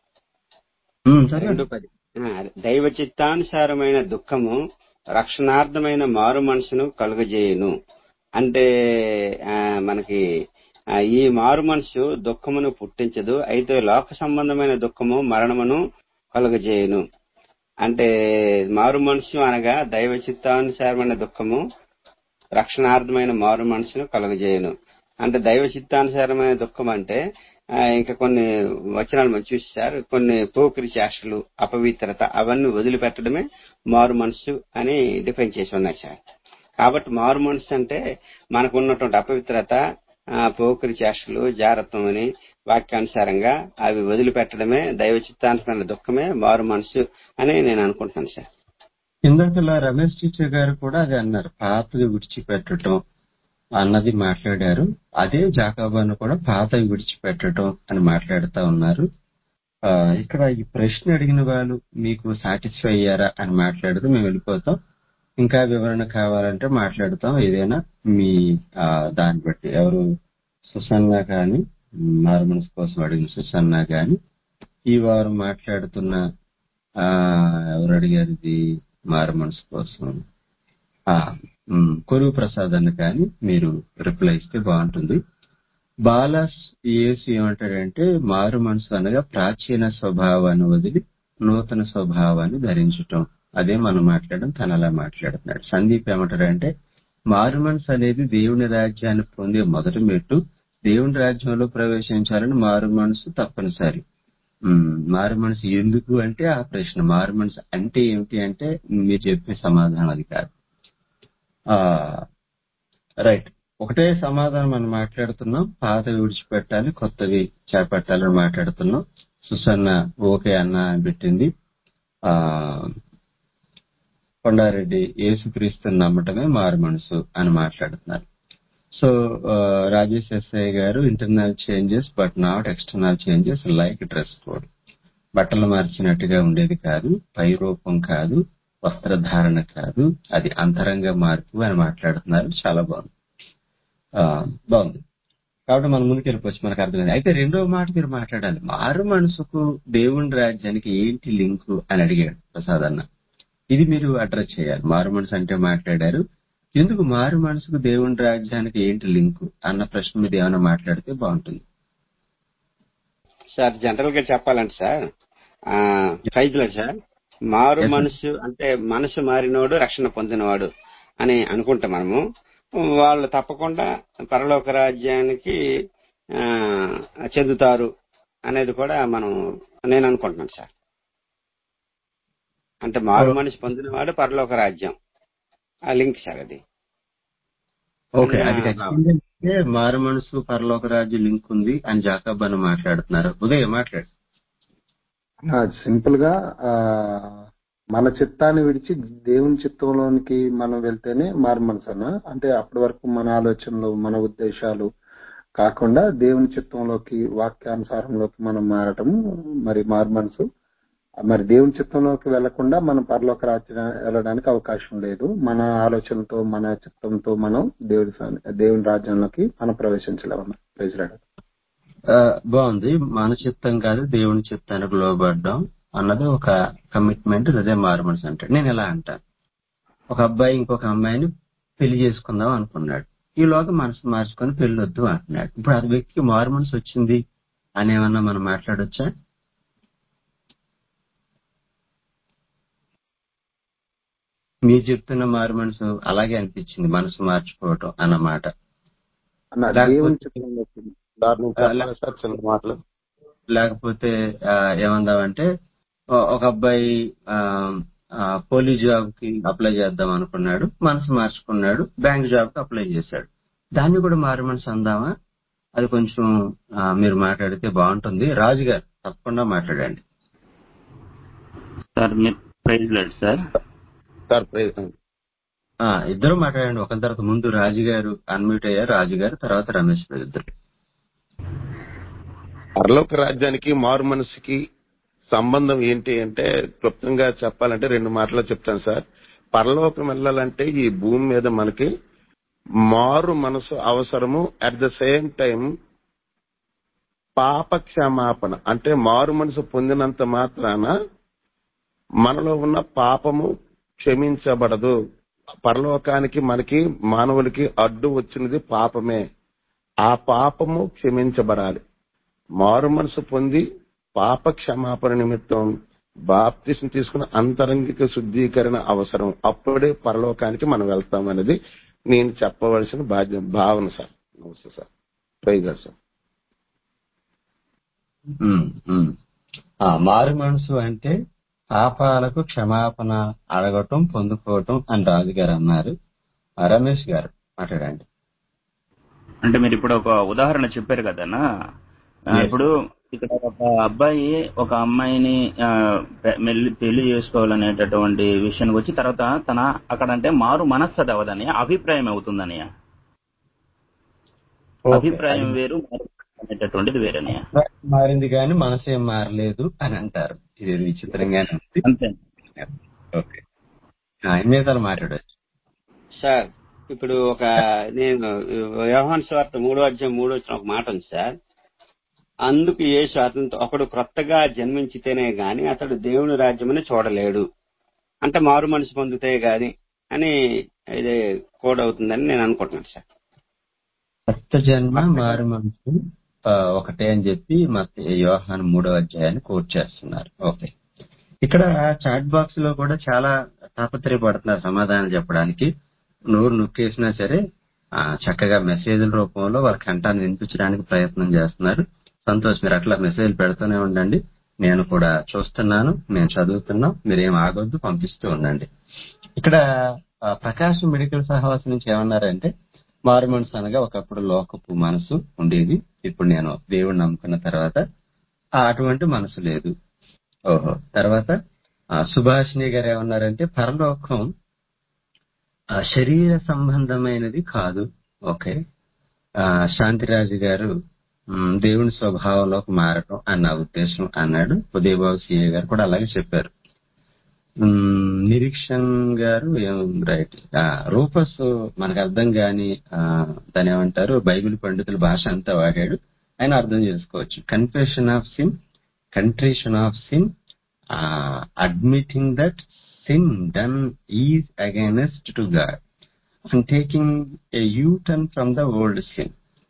ఉమ్, చదవండి. రెండు పది ఆ, అదే. దైవ చిత్తానుసారమైన దుఃఖము రక్షణార్థమైన మారు మనసును కలుగజేయును అంటే ఆ, మనకి ఆ, ఈ మారు మనసు దుఃఖమును పుట్టించదు అయితే లోక సంబంధమైన దుఃఖము మరణమును కలుగజేయును అంటే మారు మనసు అనగా దైవ చిత్తానుసారమైన దుఃఖము రక్షణార్థమైన మారు మనసును కలుగజేయను అంటే దైవ చిత్తానుసారమైన దుఃఖం అంటే ఆ, ఇంకా కొన్ని వచనాలు మనం చూసారు కొన్ని పోకిరి చేష్టలు అపవిత్రత అవన్నీ వదిలిపెట్టడమే మారు మనసు అని డిఫైన్ చేసి ఉన్నాయి సార్ కాబట్టి మారు మనసు అంటే మనకు ఉన్నటువంటి అపవిత్రత ఆ, పోకిరి చేష్టలు జాగ్రత్తం అని వాక్యానుసారంగా అవి వదిలిపెట్టడమే దైవ చిత్తానుసారమైన దుఃఖమే మారు మనసు అని నేను అనుకుంటున్నాను సార్ ఇందాకలా రమేష్ టీచర్ గారు కూడా అది అన్నారు పాతది విడిచిపెట్టడం అన్నది మాట్లాడారు అదే జాకాబాను కూడా పాతవి విడిచిపెట్టడం అని మాట్లాడుతా ఉన్నారు ఆ, ఇక్కడ ఈ ప్రశ్న అడిగిన వాళ్ళు మీకు సాటిస్ఫై అయ్యారా అని మాట్లాడితే మేము వెళ్ళిపోతాం ఇంకా వివరణ కావాలంటే మాట్లాడుతాం ఏదైనా మీ ఆ, దాన్ని బట్టి ఎవరు సుసన్న కానీ మారుమనసు కోసం అడిగిన సుసన్న కానీ ఈ వారం మాట్లాడుతున్న ఆ ఎవరు అడిగారు ఇది మారుమనసు కోసం ఆ, ఉమ్, కొరువు ప్రసాద్ అని కానీ మీరు రిప్లై ఇస్తే బాగుంటుంది బాలాస్ యేసు ఏమంటాడంటే మారు మనసు అనగా ప్రాచీన స్వభావాన్ని వదిలి నూతన స్వభావాన్ని ధరించటం అదే మనం మాట్లాడడం తను అలా మాట్లాడుతున్నాడు సందీప్ ఏమంటాడంటే మారు మనసు అనేది దేవుని రాజ్యాన్ని పొందే మొదటి మెట్టు దేవుని రాజ్యంలో ప్రవేశించాలని మారు మనసు తప్పనిసరి ఉమ్, మారు మనసు ఎందుకు అంటే ఆ ప్రశ్న మారు మనసు అంటే ఏమిటి అంటే మీరు చెప్పే సమాధానం అది కాదు ఆ రైట్ ఒకటే సమాధానం మనం మాట్లాడుతున్నాం పాతవి విడిచిపెట్టాలి కొత్తవి చేపట్టాలని మాట్లాడుతున్నాం సుసన్న ఓకే అన్న అని పెట్టింది ఆ కొండారెడ్డి యేసుక్రీస్తుని నమ్మటమే మారు మనసు అని మాట్లాడుతున్నారు సో ఆ, రాజేష్ ఎస్ఐ గారు internal changes but not external changes like dress code బట్టలు మార్చినట్టుగా ఉండేది కాదు పై రూపం కాదు వస్త్రధారణ కాదు అది అంతరంగ మార్పు అని మాట్లాడుతున్నారు చాలా బాగుంది ఆ, బాగుంది కాబట్టి మనం ముందుకు వెళ్ళిపోవచ్చు మనకు అర్థమైంది అయితే రెండో మాట మీరు మాట్లాడాలి మారు మనసుకు దేవుని రాజ్యానికి ఏంటి లింకు అని అడిగాడు ప్రసాద్ అన్న ఇది మీరు అడ్రస్ చేయాలి మారు మనసు అంటే మాట్లాడారు ఎందుకు మారు మనసుకు దేవుని రాజ్యానికి ఏంటి లింకు అన్న ప్రశ్న మీద ఏమైనా మాట్లాడితే బాగుంటుంది సార్ జనరల్ గా చెప్పాలంటే సార్ ఆ ఫైజ్లో సార్ మారు Yes, sir. మనసు అంటే మనసు మారినోడు రక్షణ పొందినవాడు అని అనుకుంటాం మనము వాళ్ళు తప్పకుండా పరలోక రాజ్యానికి ఆ, చెందుతారు అనేది కూడా మనం నేను అనుకుంటున్నాను సార్ అంటే మారు మనసు పొందినవాడు పరలోక రాజ్యం ఆ లింక్ సార్ అది ఓకే అది ఆ, ఖచ్చితంగా అంటే మారు మనసు పరలోక రాజ్య లింక్ ఉంది అని జాకబ్ అని మాట్లాడుతున్నారు ఉదయం మాట్లాడు ఆ, సింపుల్ గా ఆ, మన చిత్తాన్ని విడిచి దేవుని చిత్తంలోనికి మనం వెళ్తేనే మారు మనసు అన్న అంటే అప్పటి వరకు మన ఆలోచనలు మన ఉద్దేశాలు కాకుండా దేవుని చిత్తంలోకి వాక్యానుసారంలోకి మనం మారటం మరి మారు మనసు మరి దేవుని చిత్తంలోకి వెళ్లకుండా మనం పరలోక రాజ్యం వెళ్ళడానికి అవకాశం లేదు మన ఆలోచనతో మన చిత్తంతో మనం దేవుడి సన్- దేవుని రాజ్యంలోకి మనం ప్రవేశించలేమన్నా ప్రెసిడెంట్ ఆ, బాగుంది మన చిత్తం కాదు దేవుని చిత్తానికి లోబడ్డాం అన్నది ఒక కమిట్మెంట్ అదే మారు మనసు అంటే నేను ఎలా అంటాను ఒక అబ్బాయి ఇంకొక అమ్మాయిని పెళ్లి చేసుకుందాం అనుకున్నాడు ఈలోగా మనసు మార్చుకొని పెళ్ళొద్దు అంటున్నాడు ఇప్పుడు ఆ వ్యక్తికి మారు మనసు వచ్చింది అని ఏమన్నా మనం మాట్లాడొచ్చా మీరు చెప్తున్న మారు మనసు అలాగే అనిపించింది మనసు మార్చుకోవటం అన్నమాట అన్న లేకపోతే- దేవుని చిత్తంలోకి దాని నుంచి ఆ, చెప్పాలి సార్ చిన్న మాటలు లేకపోతే ఆ, ఏమందామంటే ఓ- ఒక అబ్బాయి ఆ, ఆ, పోలీస్ జాబ్ కి అప్లై చేద్దాం అనుకున్నాడు మనసు మార్చుకున్నాడు బ్యాంక్ జాబ్ కి అప్లై చేశాడు దాన్ని కూడా మారు మనసు అందామా అది కొంచెం ఆ, మీరు మాట్లాడితే బాగుంటుంది రాజు గారు తప్పకుండా మాట్లాడండి సార్ మీరు ప్రైజ్ లేదు సార్ సార్ ప్రయత్నం ఆ ఇద్దరు మాట్లాడండి ఒకరి తర్వాత ముందు రాజు గారు అన్మ్యూట్ అయ్యారు రాజు గారు తర్వాత రమేష్ గారు ఇద్దరు పరలోక రాజ్యానికి మారు మనసుకి సంబంధం ఏంటి అంటే క్లుప్తంగా చెప్పాలంటే రెండు మాటలు చెప్తాను సార్ పరలోకం వెళ్ళాలంటే ఈ భూమి మీద మనకి మారు మనసు అవసరము అట్ ద సేమ్ టైం పాప క్షమాపణ అంటే మారు మనసు పొందినంత మాత్రాన మనలో ఉన్న పాపము క్షమించబడదు పరలోకానికి మనకి మానవులకి అడ్డు వచ్చినది పాపమే ఆ పాపము క్షమించబడాలి మారు మనసు పొంది పాప క్షమాపణ నిమిత్తం బాప్తిసం తీసుకున్న అంతరంగిక శుద్ధీకరణ అవసరం అప్పుడే పరలోకానికి మనం వెళ్తాం అనేది నేను చెప్పవలసిన బాధ్య భావన సార్ నమస్తే sir praise sir um, um. ఆ మారు మనసు అంటే పాపాలకు క్షమాపణ అడగటం పొందుకోవటం అని రాజు గారు అన్నారు ఆ, రమేష్ గారు మాట్లాడండి అంటే మీరు ఇప్పుడు ఒక ఉదాహరణ చెప్పారు కదనా ఆ, Yes. ఇప్పుడు ఇక్కడ ఒక అబ్బాయి ఒక అమ్మాయిని ఆ, పె- మెల్లి పెళ్లి చేసుకోవాలనేటటువంటి విషయానికి వచ్చి తర్వాత తన అక్కడ అంటే మారు మనస్సు అవదని అభిప్రాయం అవుతుందని ఓకే. అభిప్రాయం వేరు మారు మనస్సు అనేటటువంటిది వేరని మారింది కానీ మనసు ఏం మారలేదు అని అంటారు ఇది విచిత్రంగానే ఉంది అంతే ఓకే ఆ, ఎన్ని విధాలు మాట్లాడచ్చు సార్ ఇప్పుడు ఒక నేను వ్యవహాన్ స్వార్థ మూడో అధ్యాయం మూడో వచ్చిన ఒక మాట ఉంది సార్ అందుకు ఏ స్వాతంత్రం ఒకడు క్రొత్తగా జన్మించితేనే గాని అతడు దేవుని రాజ్యమని చూడలేడు అంటే మారు మనసు పొందితే గాని అని ఇది కోడ్ అవుతుందని నేను అనుకుంటున్నాను సార్ కొత్త జన్మ మారు మనసు ఆ, ఒకటే అని చెప్పి మత యోహాన్ మూడో అధ్యాయాన్ని కోట్ చేస్తున్నారు ఓకే ఇక్కడ చాట్ బాక్స్ లో కూడా చాలా తాపత్రయపడుతున్నారు సమాధానం చెప్పడానికి నోరు నొక్కేసినా సరే ఆ, చక్కగా మెసేజ్ల రూపంలో వారి కంఠాన్ని వినిపించడానికి ప్రయత్నం చేస్తున్నారు సంతోష్ మీరు అట్లా మెసేజ్ పెడుతూనే ఉండండి నేను కూడా చూస్తున్నాను నేను చదువుతున్నా మీరేం ఆగొద్దు పంపిస్తూ ఉండండి ఇక్కడ ఆ, ప్రకాశం మెడికల్ సహవాసం నుంచి ఏమన్నారంటే మారు మనసు అనగా ఒకప్పుడు లోకపు మనసు ఉండేది ఇప్పుడు నేను దేవుడిని నమ్ముకున్న తర్వాత ఆ అటువంటి మనసు లేదు ఓహో తర్వాత ఆ, సుభాషిణి గారు ఏమన్నారంటే పరలోకం ఆ, శరీర సంబంధమైనది కాదు ఓకే ఆ, శాంతిరాజు గారు మ్, దేవుని స్వభావంలోకి మారటం అన్న ఉద్దేశం అన్నాడు ఉదయబాబు సిఏ గారు కూడా అలాగే చెప్పారు మ్, నిరీక్షణ్ గారు ఏం- రైట్ ఆ, రూపస్ మనకు అర్థం కాని ఆ, దాని ఏమంటారు బైబిల్ పండితుల భాష అంతా వాడాడు ఆయన అర్థం చేసుకోవచ్చు confession of sin contrition of sin admitting that sin done is against to God and taking a U turn from the old sin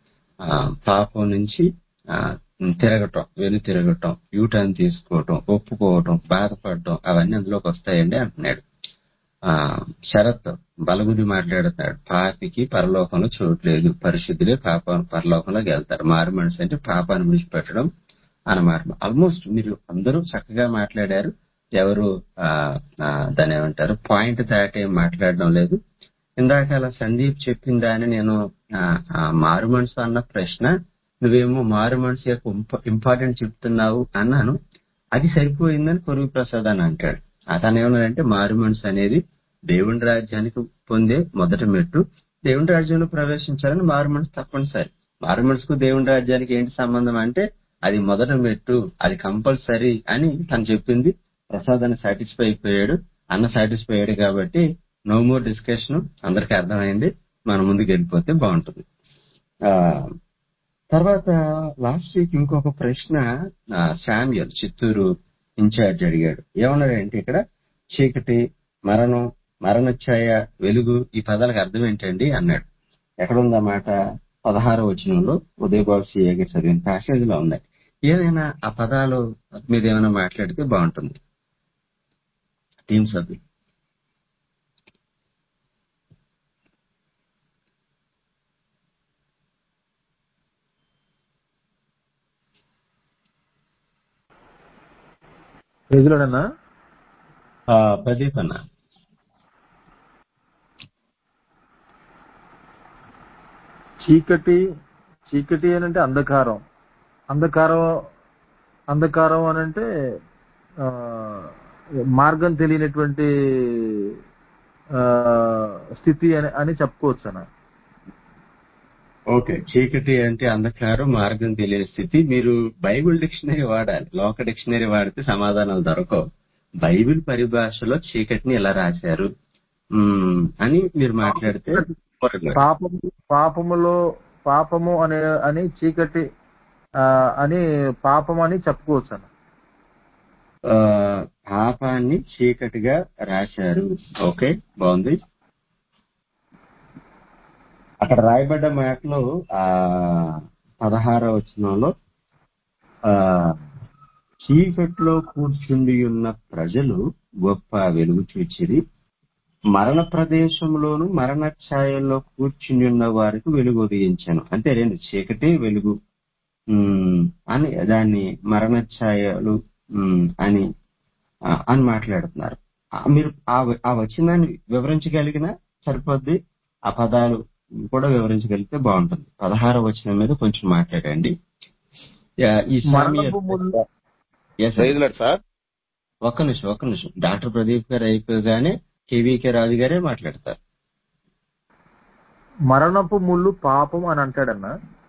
పాపం నుంచి ఆ, తిరగటం వెను తిరగటం యూటర్న్ తీసుకోవటం ఒప్పుకోవటం బాధపడటం అవన్నీ అందులోకి వస్తాయండి అంటున్నాడు ఆ శరత్ బలగుది మాట్లాడుతున్నాడు పాపికి పరలోకంలో చోటు లేదు పరిశుద్ధులే పాప పరలోకంలోకి వెళ్తారు మారు మనిషి అంటే పాపాన్ని విడిచిపెట్టడం అన్నమాట ఆల్మోస్ట్ మీరు అందరూ చక్కగా మాట్లాడారు ఎవరు ఆ, ఆ, దాని ఏమంటారు పాయింట్ దాటి ఏం మాట్లాడడం లేదు ఇందాక అలా సందీప్ చెప్పిన దాన్ని నేను ఆ, ఆ, మారు మనసు అన్న ప్రశ్న నువ్వేమో మారు మనసు యొక్క ఇంపార్టెంట్ చెప్తున్నావు అన్నాను అది సరిపోయిందని కొరుగు ప్రసాద్ అని అంటాడు అతను ఏమన్నాడంటే మారు మనసు అనేది దేవుని రాజ్యానికి పొందే మొదటి మెట్టు దేవుని రాజ్యంలో ప్రవేశించాలని మారు మనసు తప్పనిసరి మారు మనసుకు దేవుని రాజ్యానికి ఏంటి సంబంధం అంటే అది మొదటి మెట్టు అది కంపల్సరీ అని తను చెప్పింది ప్రసాద్ అని సాటిస్ఫై అయిపోయాడు అన్న సాటిస్ఫై అయ్యాడు కాబట్టి నో మోర్ డిస్కషన్ అందరికీ అర్థమైంది మనం ముందుకు వెళ్ళిపోతే బాగుంటుంది ఆ, తర్వాత లాస్ట్ వీక్ ఇంకొక ప్రశ్న ఆ, శామ్యుయల్ చిత్తూరు ఇన్ఛార్జ్ అడిగాడు ఏమన్నాడంటే ఇక్కడ చీకటి మరణం మరణఛాయ వెలుగు ఈ పదాలకు అర్థం ఏంటండి అన్నాడు ఎక్కడుందా మాట పదహారో వచనంలో ఉదయబాబు సిఏగా చదివిన ప్యాసేజ్ లో ఉన్నాయి ఏదైనా ఆ పదాలు మీద ఏమైనా మాట్లాడితే బాగుంటుంది టీం సభ్యులు ప్రజలోనన్నా ఆ, ప్రదీప్ అన్న చీకటి చీకటి అని అంటే అంధకారం అంధకారం అంధకారం అని అంటే ఆ, మార్గం తెలియనటువంటి ఆ, స్థితి అని అని చెప్పుకోవచ్చు అన్న ఓకే చీకటి అంటే అంధకారం మార్గం తెలియని స్థితి మీరు బైబిల్ డిక్షనరీ వాడాలి లోక డిక్షనరీ వాడితే సమాధానాలు దొరకవు బైబిల్ పరిభాషలో చీకటిని ఎలా రాశారు మ్మ్, అని మీరు మాట్లాడితే పొరపాటు. పాపము పాపములో పాపము అనే అని చీకటి ఆ, అని పాపం అని చెప్పుకోవచ్చు అన్న ఆ, పాపాన్ని చీకటిగా రాశారు ఓకే బాగుంది అక్కడ రాయబడ్డ మాటలో ఆ పదహారవ వచనంలో ఆ చీకట్లో కూర్చుండి ఉన్న ప్రజలు గొప్ప వెలుగు చూచిరి మరణ ప్రదేశంలోను మరణ ఛాయల్లో కూర్చుని ఉన్న వారికి వెలుగు ఉదయించాను అంటే రెండు చీకటి వెలుగు ఉమ్, అని దాన్ని మరణ ఛాయలు ఉమ్, అని ఆ, అని మాట్లాడుతున్నారు ఆ, మీరు ఆ వ- ఆ వచనాన్ని వివరించగలిగిన సరిపోద్ది ఆ పదాలు కూడా వివరించగలిగితే బాగుంటుంది పదహార వచనం మీద కొంచెం మాట్లాడండి యా, ఈ సామ్య- మరణపు ముళ్ళు Yes, sir. ప్రైజ్లాడ్ సార్ ఒక్క నిమిషం ఒక్క నిమిషం డాక్టర్ ప్రదీప్ గారు అయిపోగానే కేవీకే రాజు గారే మాట్లాడతారు మరణపు ముళ్ళు పాపం అని అంటాడన్న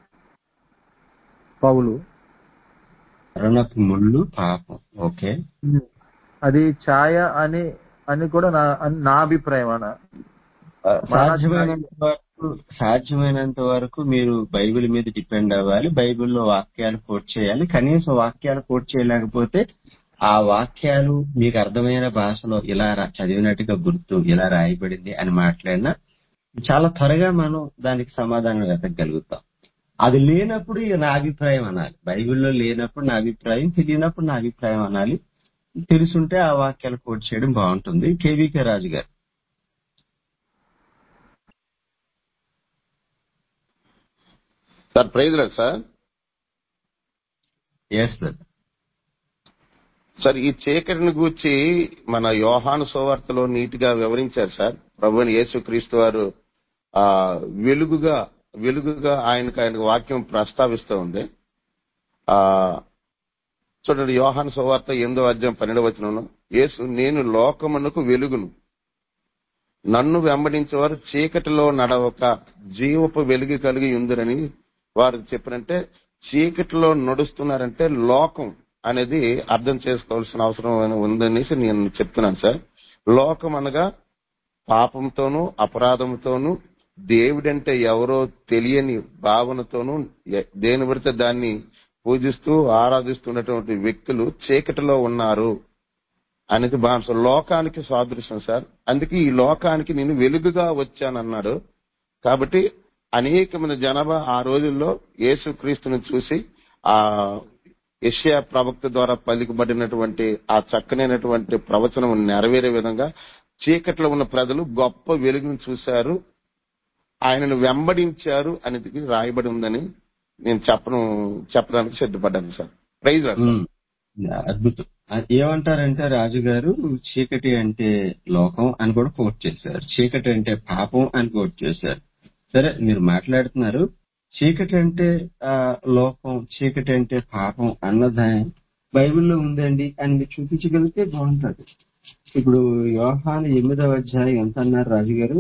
పౌలు మరణపు ముళ్ళు పాపం ఓకే అది ఛాయ అని అని కూడా నా అని నా అభిప్రాయం అన్న ఆ, సాధ్యమైనంత వరకు సాధ్యమైనంత వరకు మీరు బైబిల్ మీద డిపెండ్ అవ్వాలి బైబిల్లో వాక్యాలు కోట్ చేయాలి కనీసం వాక్యాలు కోట్ చేయలేకపోతే ఆ వాక్యాలు మీకు అర్థమైన భాషలో ఇలా రా- చదివినట్టుగా గుర్తు ఇలా రాయబడింది అని మాట్లాడినా చాలా త్వరగా మనం దానికి సమాధానం వెతకగలుగుతాం అది లేనప్పుడు ఇక నా అభిప్రాయం అనాలి బైబిల్లో లేనప్పుడు నా అభిప్రాయం తెలియనప్పుడు నా అభిప్రాయం అనాలి తెలుసుంటే ఆ వాక్యాలు కోట్ చేయడం బాగుంటుంది కేవీకే రాజు గారు sir praise lord sir yes brother sir ఈ చీకటిని గూర్చి మన యోహాను సువార్తలో నీట్ గా వివరించారు సార్ ప్రభుని యేసుక్రీస్తు వారు ఆ వెలుగుగా వెలుగుగా ఆయనకు ఆయన వాక్యం ప్రస్తావిస్తూ ఉంది ఆ చూడండి యోహాను సువార్త ఎనిమిదో అధ్యాయం పన్నెండవ వచనంలో యేసు నేను లోకమునకు వెలుగును నన్ను వెంబడించేవారు చీకటిలో నడవక జీవపు వెలుగు కలిగి ఉందిరని వారు చెప్పినంటే చీకటిలో నడుస్తున్నారంటే లోకం అనేది అర్థం చేసుకోవాల్సిన అవసరం ఉందనేసి నేను చెప్తున్నాను సార్ లోకం అనగా పాపంతోనూ అపరాధంతోనూ దేవుడంటే ఎవరో తెలియని భావనతోనూ ఎ- దేని పడితే దాన్ని పూజిస్తూ ఆరాధిస్తున్నటువంటి వ్యక్తులు చీకటిలో ఉన్నారు అనేది బాగా లోకానికి సాదృశ్యం సార్ అందుకే ఈ లోకానికి నేను వెలుగుగా వచ్చానన్నాడు కాబట్టి అనేకమంది జనాభా ఆ రోజుల్లో యేసుక్రీస్తుని చూసి ఆ యెషయా ప్రవక్త ద్వారా పలికబడినటువంటి ఆ చక్కనైనటువంటి ప్రవచనం నెరవేరే విధంగా చీకట్లో ఉన్న ప్రజలు గొప్ప వెలుగును చూశారు ఆయనను వెంబడించారు అనేది రాయబడి ఉందని నేను చెప్పను చెప్పడానికి సిద్ధపడ్డాను సార్ ప్రైజ్ రాదు సార్. ఉమ్. అద్భుతం ఆ- ఏమంటారంటే రాజుగారు చీకటి అంటే లోకం అని కూడా కోట్ చేశారు చీకటి అంటే పాపం అని కోట్ చేశారు సరే మీరు మాట్లాడుతున్నారు చీకటి అంటే ఆ, లోకం చీకటి అంటే పాపం అన్నదా బైబిల్లో ఉందండి అని మీరు చూపించగలిగితే బాగుంటది ఇప్పుడు యోహాను ఎనిమిదవ అధ్యాయం ఎంత అన్నారు రాజుగారు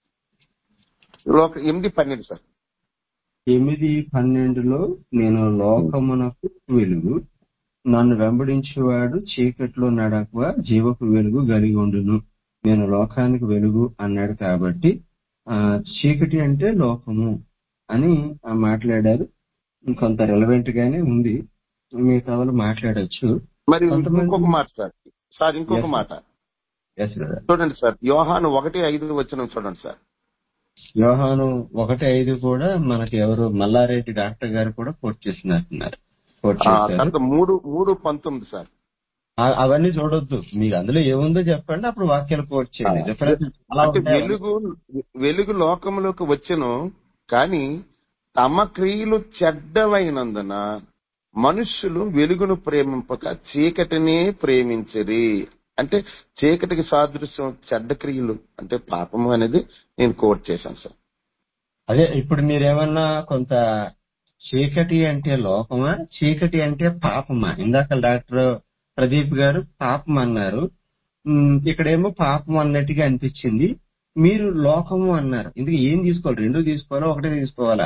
లోక ఎనిమిది పన్నెండు సార్ ఎనిమిది పన్నెండులో నేను లోకమునకు వెలుగు నన్ను వెంబడించేవాడు చీకట్లో నడక జీవపు వెలుగు కలిగి ఉండును నేను లోకానికి వెలుగు అన్నాడు కాబట్టి ఆ చీకటి అంటే లోకము అని ఆ మాట్లాడారు కొంత రెలవెంట్ గానే ఉంది మిగతా వాళ్ళు మాట్లాడొచ్చు మరి కొంతమంది- ఇంకొక మాట సార్ సార్ ఇంకొక Yes, sir. మాట ఎస్ బ్రదర్ చూడండి సార్ యోహాను ఒకటి ఐదు వచ్చిన చూడండి సార్ యోహాను ఒకటి ఐదు కూడా మనకి ఎవరు మల్లారెడ్డి డాక్టర్ గారు కూడా కోట్ చేసినట్టున్నారు కోట్ ఆ, చేశారు తర్వాత మూడు మూడు పంతొమ్మిది సార్ ఆ- అవన్నీ చూడొద్దు మీకు అందులో ఏముందో చెప్పండి అప్పుడు వాక్యాలు కోట్ చేయండి ఆ, రిఫరెన్స్ చాలా అంటే ఉంటాయి వెలుగు వెలుగు లోకంలోకి వచ్చెను కానీ తమ క్రియలు చెడ్డవైనందున మనుష్యులు వెలుగును ప్రేమింపక చీకటినే ప్రేమించరి అంటే చీకటికి సాదృశ్యం చెడ్డ క్రియలు అంటే పాపము అనేది నేను కోట్ చేశాను సార్ అదే ఇప్పుడు మీరేమన్నా కొంత చీకటి అంటే లోకమా చీకటి అంటే పాపమా ఇందాక డాక్టర్ ప్రదీప్ గారు పాపం అన్నారు ఉమ్, ఇక్కడేమో పాపం అన్నట్టుగా అనిపించింది మీరు లోకము అన్నారు ఇందుకు ఏం తీసుకోవాలి రెండు తీసుకోవాలా ఒకటే తీసుకోవాలా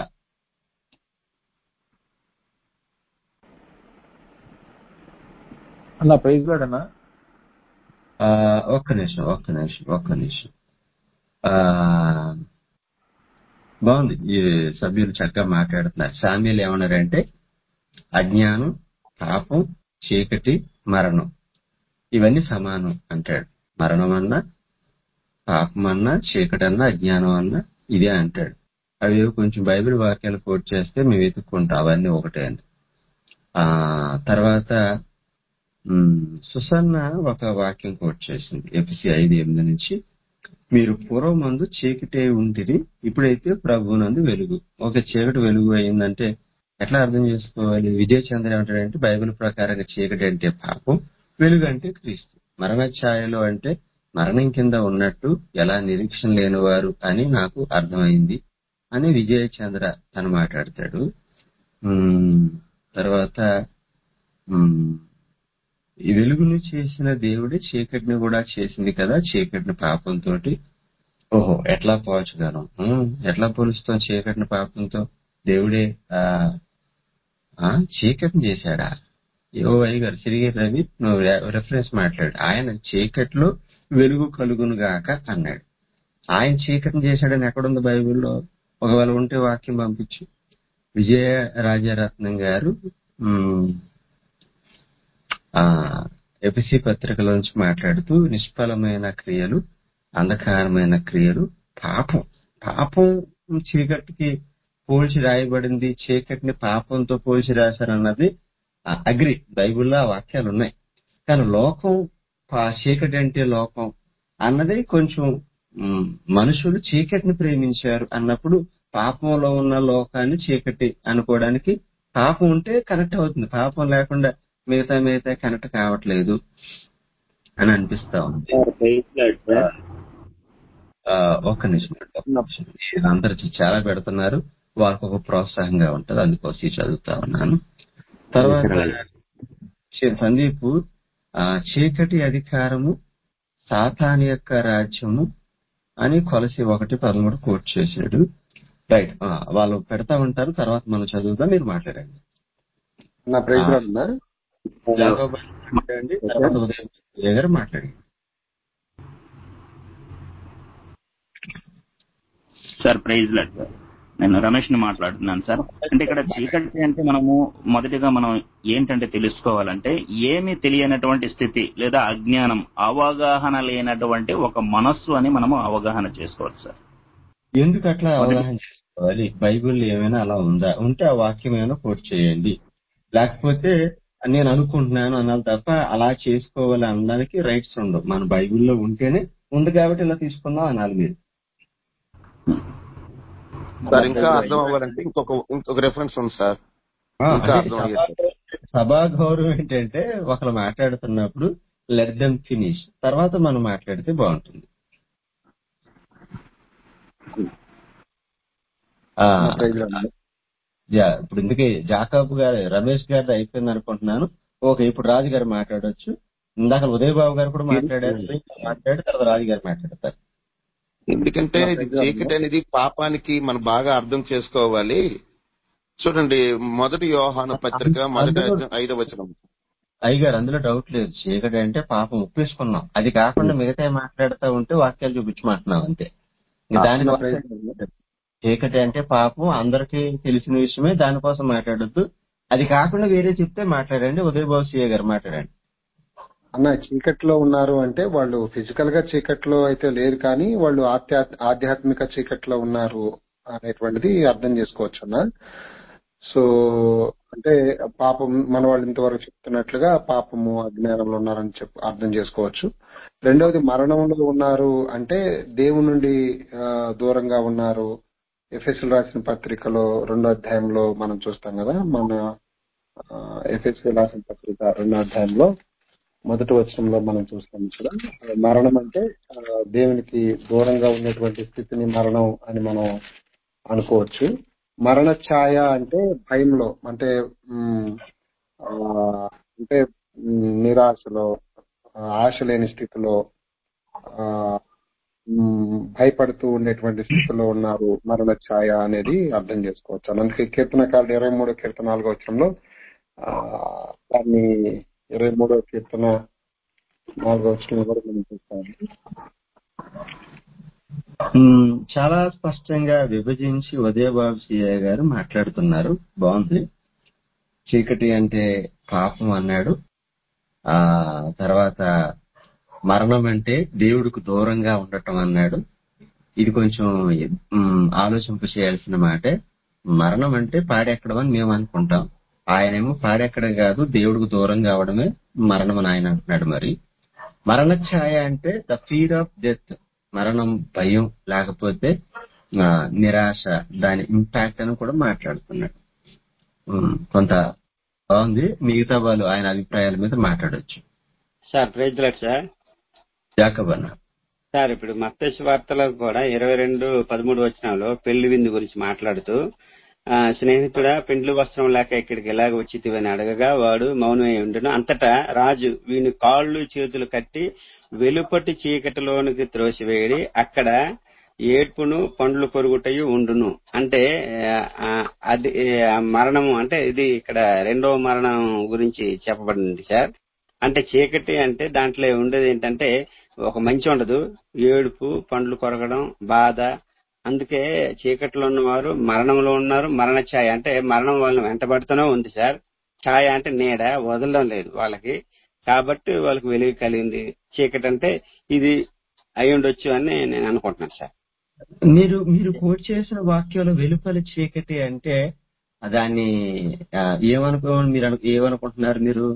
అన్న ప్రైజ్ గాడ్ అన్న ఆ, ఒక్క నిమిషం ఒక్క నిమిషం ఒక్క నిమిషం ఆ బాగుంది ఈ సభ్యులు చక్కగా మాట్లాడుతున్నారు సామ్యులు ఏమన్నారంటే అజ్ఞానం పాపం చీకటి మరణం ఇవన్నీ సమానం అంటాడు మరణం అన్నా పాపం అన్నా చీకటి అన్నా అజ్ఞానం అన్నా ఇదే అంటాడు అవి కొంచెం బైబిల్ వాక్యాలు కోట్ చేస్తే మేము వెతుక్కుంటాం అవన్నీ ఒకటే అని ఆ తర్వాత ఉమ్, సుసన్న ఒక వాక్యం కోట్ చేసింది ఎపిసి ఐదు ఎనిమిది నుంచి మీరు పూర్వమందు చీకటే ఉంటిరి ఇప్పుడైతే ప్రభువునందు వెలుగు ఒక చీకటి వెలుగు అయిందంటే ఎట్లా అర్థం చేసుకోవాలి విజయ చంద్ర ఏమంటాడంటే బైబిల్ ప్రకారంగా చీకటి అంటే పాపం వెలుగు అంటే క్రీస్తు మరణ ఛాయలో అంటే మరణం కింద ఉన్నట్టు ఎలా నిరీక్షణ లేనివారు అని నాకు అర్థమైంది అని విజయ చంద్ర తను మాట్లాడతాడు ఉమ్, తర్వాత ఉమ్, ఈ వెలుగును చేసిన దేవుడే చీకటిని కూడా చేసింది కదా చీకటిని పాపంతో ఓహో ఎట్లా పోల్చగలం ఉమ్, ఎట్లా పోలుస్తాం చీకటిని పాపంతో దేవుడే ఆ ఆ, చీకటిని చేశాడా ఓ అయ్య గారు సిరిగి రవి నువ్వు రెఫరెన్స్ మాట్లాడు ఆయన చీకట్లో వెలుగు కలుగును గాక అన్నాడు ఆయన చీకటిని చేశాడని ఎక్కడుంది బైబిల్లో ఒకవేళ ఉంటే వాక్యం పంపించు విజయ రాజారత్నం గారు ఉమ్, ఆ ఎపిసి పత్రికలోంచి మాట్లాడుతూ నిష్ఫలమైన క్రియలు అంధకారమైన క్రియలు పాపం పాపం చీకటికి పోల్చి రాయబడింది చీకటిని పాపంతో పోల్చి రాశారన్నది అగ్రి బైబిల్లో ఆ వాక్యాలు ఉన్నాయి కానీ లోకం పా- చీకటి అంటే లోకం అన్నది కొంచెం మ్, మనుషులు చీకటిని ప్రేమించారు అన్నప్పుడు పాపంలో ఉన్న లోకాన్ని చీకటి అనుకోవడానికి పాపం ఉంటే కనెక్ట్ అవుతుంది పాపం లేకుండా మిగతా మిగతా కనెక్ట్ కావట్లేదు అని అనిపిస్తా ఉంది సార్ ప్రైజ్ లార్డ్ సార్ ఆ, ఒక్క నిమిషం ఒక్క నిమిషం. ఇది అందరూ చాలా పెడుతున్నారు వారికి ఒక ప్రోత్సాహంగా ఉంటది అందుకోసం ఇది చదువుతా ఉన్నాను తర్వాత శ్రీ సందీప్ ఆ, చీకటి అధికారము సాతాన్ యొక్క రాజ్యము అని కొలసి ఒకటి పదమూడు కోట్ చేశాడు రైట్ ఆ, వాళ్ళు పెడతా ఉంటారు తర్వాత మనం చదువుదాం మీరు మాట్లాడండి నా ప్రైజ్ రాడ్ ఉందా యాకోబు మాట్లాడండి తర్వాత ఉదయం విజయ్ గారు మాట్లాడండి సార్ ప్రైజ్ లాడ్ సార్ నేను రమేష్ ని మాట్లాడుతున్నాను సార్ అంటే ఇక్కడ చీకటి అంటే మనము మొదటిగా మనం ఏంటంటే తెలుసుకోవాలంటే ఏమి తెలియనటువంటి స్థితి లేదా అజ్ఞానం అవగాహన లేనటువంటి ఒక మనస్సు అని మనము అవగాహన చేసుకోవాలి సార్ ఎందుకు అట్లా అవగాహన చేసుకోవాలి బైబిల్ ఏమైనా అలా ఉందా ఉంటే ఆ వాక్యం ఏమైనా కోట్ చేయండి లేకపోతే నేను అనుకుంటున్నాను అనాలి తప్ప అలా చేసుకోవాలి అనడానికి రైట్స్ ఉండవు మన బైబిల్లో ఉంటేనే ఉంది కాబట్టి ఇలా తీసుకుందాం అనాలి మీరు సార్ ఇంకా అర్థం అవ్వాలంటే ఇంకొక ఇంకొక రెఫరెన్స్ ఉంది సార్ ఆ, ఇంకా అదే అర్థం అయ్యేది సభా- సభా గౌరవం ఏంటంటే ఒకరు మాట్లాడుతున్నప్పుడు లెట్ దెమ్ ఫినిష్ తర్వాత మనం మాట్లాడితే బాగుంటుంది ఆ, నా ప్రైజ్ రాడ్ ఉందా? యా, ఇప్పుడు ఇందుకే జాకబ్ గారు రమేష్ గారిది అయిపోయింది అనుకుంటున్నాను ఓకే ఇప్పుడు రాజు గారు మాట్లాడొచ్చు ఇందాక ఉదయ్ బాబు గారు కూడా మాట్లాడారు మాట్లాడి తర్వాత రాజు గారు మాట్లాడతారు ఎందుకంటే ఇది చీకటి అనేది పాపానికి మనం బాగా అర్థం చేసుకోవాలి చూడండి మొదటి యోహాను పత్రిక మొదటి అధ్యాయం ఐదవ వచనం అయ్యగారు అందులో డౌట్ లేదు చీకటి అంటే పాపం ఒప్పేసుకున్నాం అది కాకుండా మిగతా మాట్లాడుతూ ఉంటే వాక్యాలు చూపించమంటున్నాం అంతే ఇంక నా దానికోసం ప్రైజ్ రాడ్ ఉందా? చీకటి అంటే పాపం అందరికీ తెలిసిన విషయమే దానికోసం మాట్లాడొద్దు అది కాకుండా వేరే చెప్తే మాట్లాడండి ఉదయ్ బాబు సీఏ గారు మాట్లాడండి అన్న చీకట్లో ఉన్నారు అంటే వాళ్ళు ఫిజికల్ గా చీకట్లో అయితే లేరు కానీ వాళ్ళు ఆధ్యా- ఆధ్యాత్మిక చీకట్లో ఉన్నారు అనేటువంటిది అర్థం చేసుకోవచ్చు అన్న సో అంటే పాపం మన వాళ్ళు ఇంతవరకు చెప్తున్నట్లుగా పాపము అజ్ఞానంలో ఉన్నారని చెప్పి అర్థం చేసుకోవచ్చు రెండవది మరణంలో ఉన్నారు అంటే దేవుని నుండి ఆ, దూరంగా ఉన్నారు ఎఫ్ఎస్ఎల్ రాసిన పత్రికలో రెండో అధ్యాయంలో మనం చూస్తాం కదా మన ఎఫ్ఎస్ఎల్ రాసిన పత్రిక రెండో అధ్యాయంలో మొదటి వచనంలో మనం చూస్తాం ఇక్కడ మరణం అంటే ఆ, దేవునికి దూరంగా ఉన్నటువంటి స్థితిని మరణం అని మనం అనుకోవచ్చు మరణ ఛాయ అంటే భయంలో అంటే ఉమ్, ఆ, అంటే ఉమ్, నిరాశలో ఆ, ఆశ లేని స్థితిలో ఆ, ఉమ్, భయపడుతూ ఉండేటువంటి స్థితిలో ఉన్నారు మరణ ఛాయ అనేది అర్థం చేసుకోవచ్చు అందుకే కీర్తనకారుడు ఇరవై మూడో కీర్తన నాలుగో వచ్చరంలో ఆ, దాన్ని ఇరవై మూడో కీర్తన నాలుగో వచ్చిన కూడా మనం చూస్తాము ఉమ్, చాలా స్పష్టంగా విభజించి ఉదయబాబు సిఐ గారు మాట్లాడుతున్నారు బాగుంది చీకటి అంటే పాపం అన్నాడు ఆ తర్వాత మరణం అంటే దేవుడికి దూరంగా ఉండటం అన్నాడు ఇది కొంచెం ఉమ్, ఆలోచింప చేయాల్సిన మాటే మరణం అంటే పాడెక్కడం అని మేము అనుకుంటాం ఆయనేమో పాడెక్కడం కాదు దేవుడికి దూరం కావడమే మరణం అని ఆయన అంటున్నాడు మరి మరణ ఛాయ అంటే ద ఫీర్ ఆఫ్ డెత్ మరణం భయం లేకపోతే ఆ, నిరాశ దాని ఇంపాక్ట్ అని కూడా మాట్లాడుతున్నాడు ఉమ్, కొంత బాగుంది మిగతా వాళ్ళు ఆయన అభిప్రాయాల మీద మాట్లాడొచ్చు sir praise lord sir Jacob అన్న సార్ ఇప్పుడు మత్స్య వార్తలో కూడా ఇరవై రెండు పదమూడు వచనంలో పెళ్లి విందు గురించి మాట్లాడుతూ ఆ, స్నేహితుడా పెండ్లు వస్త్రం లేక ఇక్కడికి ఎలాగ వచ్చితివని అడగగా వాడు మౌనమై ఉండును అంతటా రాజు వీని కాళ్ళు చేతులు కట్టి వెలుపటి చీకటిలోనికి త్రోసివేయడి అక్కడ ఏడ్పును పండ్లు కొరుగుటయు ఉండును అంటే ఆ, అది ఆ, మరణము అంటే ఇది ఇక్కడ రెండవ మరణం గురించి చెప్పబడింది సార్ అంటే చీకటి అంటే దాంట్లో ఉండేది ఏంటంటే ఒక మంచి ఉండదు ఏడుపు పండ్లు కొరగడం బాధ అందుకే చీకట్లో ఉన్నవారు మరణంలో ఉన్నారు మరణ ఛాయ అంటే మరణం వాళ్ళని వెంటబడుతూనే ఉంది సార్ ఛాయ అంటే నీడ వదలడం లేదు వాళ్ళకి కాబట్టి వాళ్ళకి వెలుగు కలిగింది చీకటి అంటే ఇది అయి ఉండొచ్చు అని నేను అనుకుంటున్నాను సార్ మీరు మీరు కోట్ చేసిన వాక్యంలో వెలుపల చీకటి అంటే దాన్ని ఆ, ఏమనుకో మీరు అను- ఏమనుకుంటున్నారు మీరు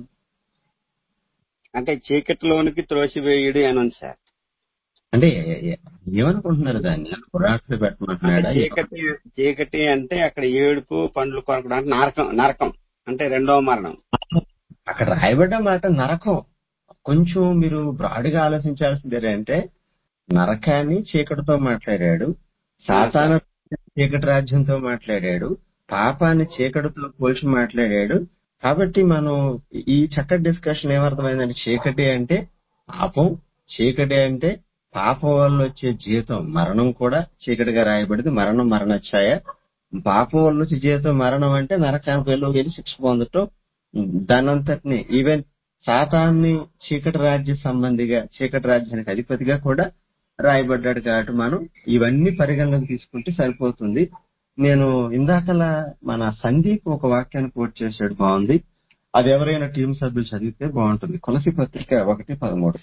అంటే చీకటిలోనికి త్రోసివేయుడు అని ఉంది సార్ అంటే ఏ- ఏ- ఏమనుకుంటున్నారు దాన్ని పురాట్లు అంటే పెట్టమంటున్నాడా చీకటి చీకటి అంటే అక్కడ ఏడుపు పండ్లు కొరకడం అంటే నరకం నరకం అంటే రెండవ మరణం అక్కడ రాయబడ్డ మాట నరకం కొంచెం మీరు బ్రాడ్ గా ఆలోచించాల్సింది ఏంటంటే నరకాన్ని చీకటితో మాట్లాడాడు సాతాన చీకటి రాజ్యంతో మాట్లాడాడు పాపాన్ని చీకటితో పోల్చి మాట్లాడాడు కాబట్టి మనం ఈ చక్కటి డిస్కషన్ ఏమర్థమైందంటే చీకటి అంటే పాపం చీకటి అంటే పాపం వల్ల వచ్చే జీతం మరణం కూడా చీకటిగా రాయబడింది మరణం మరణఛాయ పాపం వల్ల వచ్చే జీతం మరణం అంటే నరకానికి వెళ్ళి వెళ్ళి శిక్ష పొందటం దానంతటిని ఈవెన్ సాతాన్ని చీకటి రాజ్య సంబంధిగా చీకటి రాజ్యానికి అధిపతిగా కూడా రాయబడ్డాడు కాబట్టి మనం ఇవన్నీ పరిగణలోకి తీసుకుంటే సరిపోతుంది నేను ఇందాకలా మన సందీప్ ఒక వాక్యాన్ని కోట్ చేశాడు బాగుంది అది ఎవరైనా టీం సభ్యులు చదివితే బాగుంటుంది కొలసి పత్రిక ఒకటి పదమూడు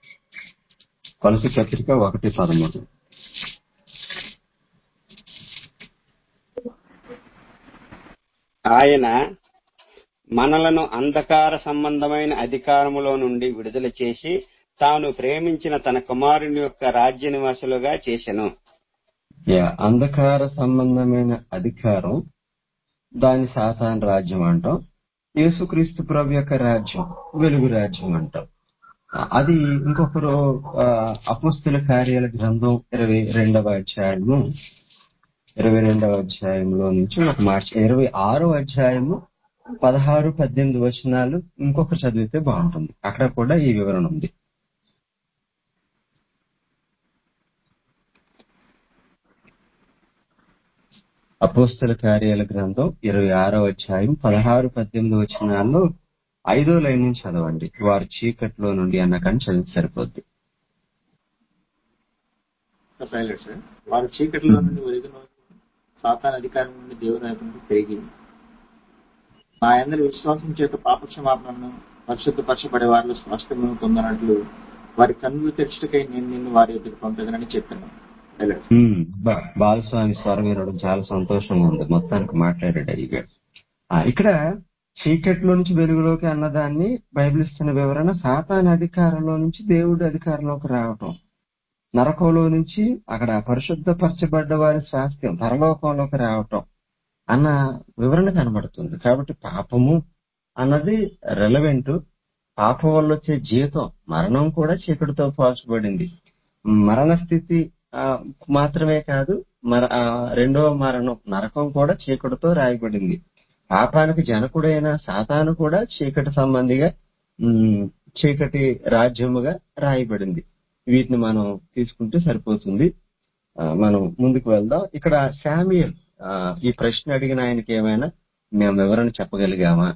కొలసి పత్రిక ఒకటి పదమూడు ఆయన మనలను అంధకార సంబంధమైన అధికారములో నుండి విడుదల చేసి తాను ప్రేమించిన తన కుమారుని యొక్క రాజ్య నివాసులుగా చేసెను యా, అంధకార సంబంధమైన అధికారం దాని సాతాన్ రాజ్యం అంటాం యేసుక్రీస్తు ప్రభు యొక్క రాజ్యం వెలుగు రాజ్యం అంటాం అది ఇంకొకరు ఆ, అపుస్తుల కార్యాల గ్రంథం ఇరవై రెండవ అధ్యాయము ఇరవై రెండవ అధ్యాయంలో నుంచి ఒక మార్చి ఇరవై ఆరో అధ్యాయము పదహారు పద్దెనిమిది వచనాలు ఇంకొకరు చదివితే బాగుంటుంది అక్కడ కూడా ఈ వివరణ ఉంది అపోస్తల కార్యాల గ్రంథం ఇరవై ఆరో అధ్యాయం పదహారు పద్దెనిమిది వచనాల్లో ఐదో లైన్ నుంచి చదవండి వారు చీకట్లో నుండి అన్న కానీ చదివి సరిపోద్ది పైలట్ సార్ వారు చీకటిలో నుండి వెలుగును సాతాన్ అధికారం నుండి దేవుని వైపు నుండి పెరిగి మా అందరి విశ్వాసం చేత పాపక్షమాపణను పరిశుద్ధపరచబడే వారిలో స్పష్టము పొందనట్లు వారి కన్నులు తెచ్చుటకై నేను నిన్ను వారి ఎదురు పంపదనని చెప్పాను పైలట్ ఉమ్, బా- బాలస్వామి స్వరం వినడం చాలా సంతోషంగా ఉంది మొత్తానికి మాట్లాడాడు అయ్యగారు ఆ, ఇక్కడ చీకట్లో నుంచి వెలుగులోకి అన్నదాన్ని బైబిల్ ఇస్తున్న వివరణ సాతాన్ అధికారంలో నుంచి దేవుడి అధికారంలోకి రావటం నరకంలో నుంచి అక్కడ పరిశుద్ధపరచబడ్డ వారి స్వాస్థ్యం పరలోకంలోకి రావటం అన్న వివరణ కనబడుతుంది కాబట్టి పాపము అన్నది రెలవెంట్ పాపం వల్ల వచ్చే జీతం మరణం కూడా చీకటితో పోల్చబడింది మరణ స్థితి ఆ, మాత్రమే కాదు మర ఆ, రెండవ మరణం నరకం కూడా చీకటితో రాయబడింది పాపానికి జనకుడైన సాతాను కూడా చీకటి సంబంధిగా ఉమ్, చీకటి రాజ్యముగా రాయబడింది వీటిని మనం తీసుకుంటే సరిపోతుంది ఆ, మనం ముందుకు వెళ్దాం ఇక్కడ శామ్యుయల్ ఆ, ఈ ప్రశ్న అడిగిన ఆయనకి ఏమైనా మేము వివరణ చెప్పగలిగామా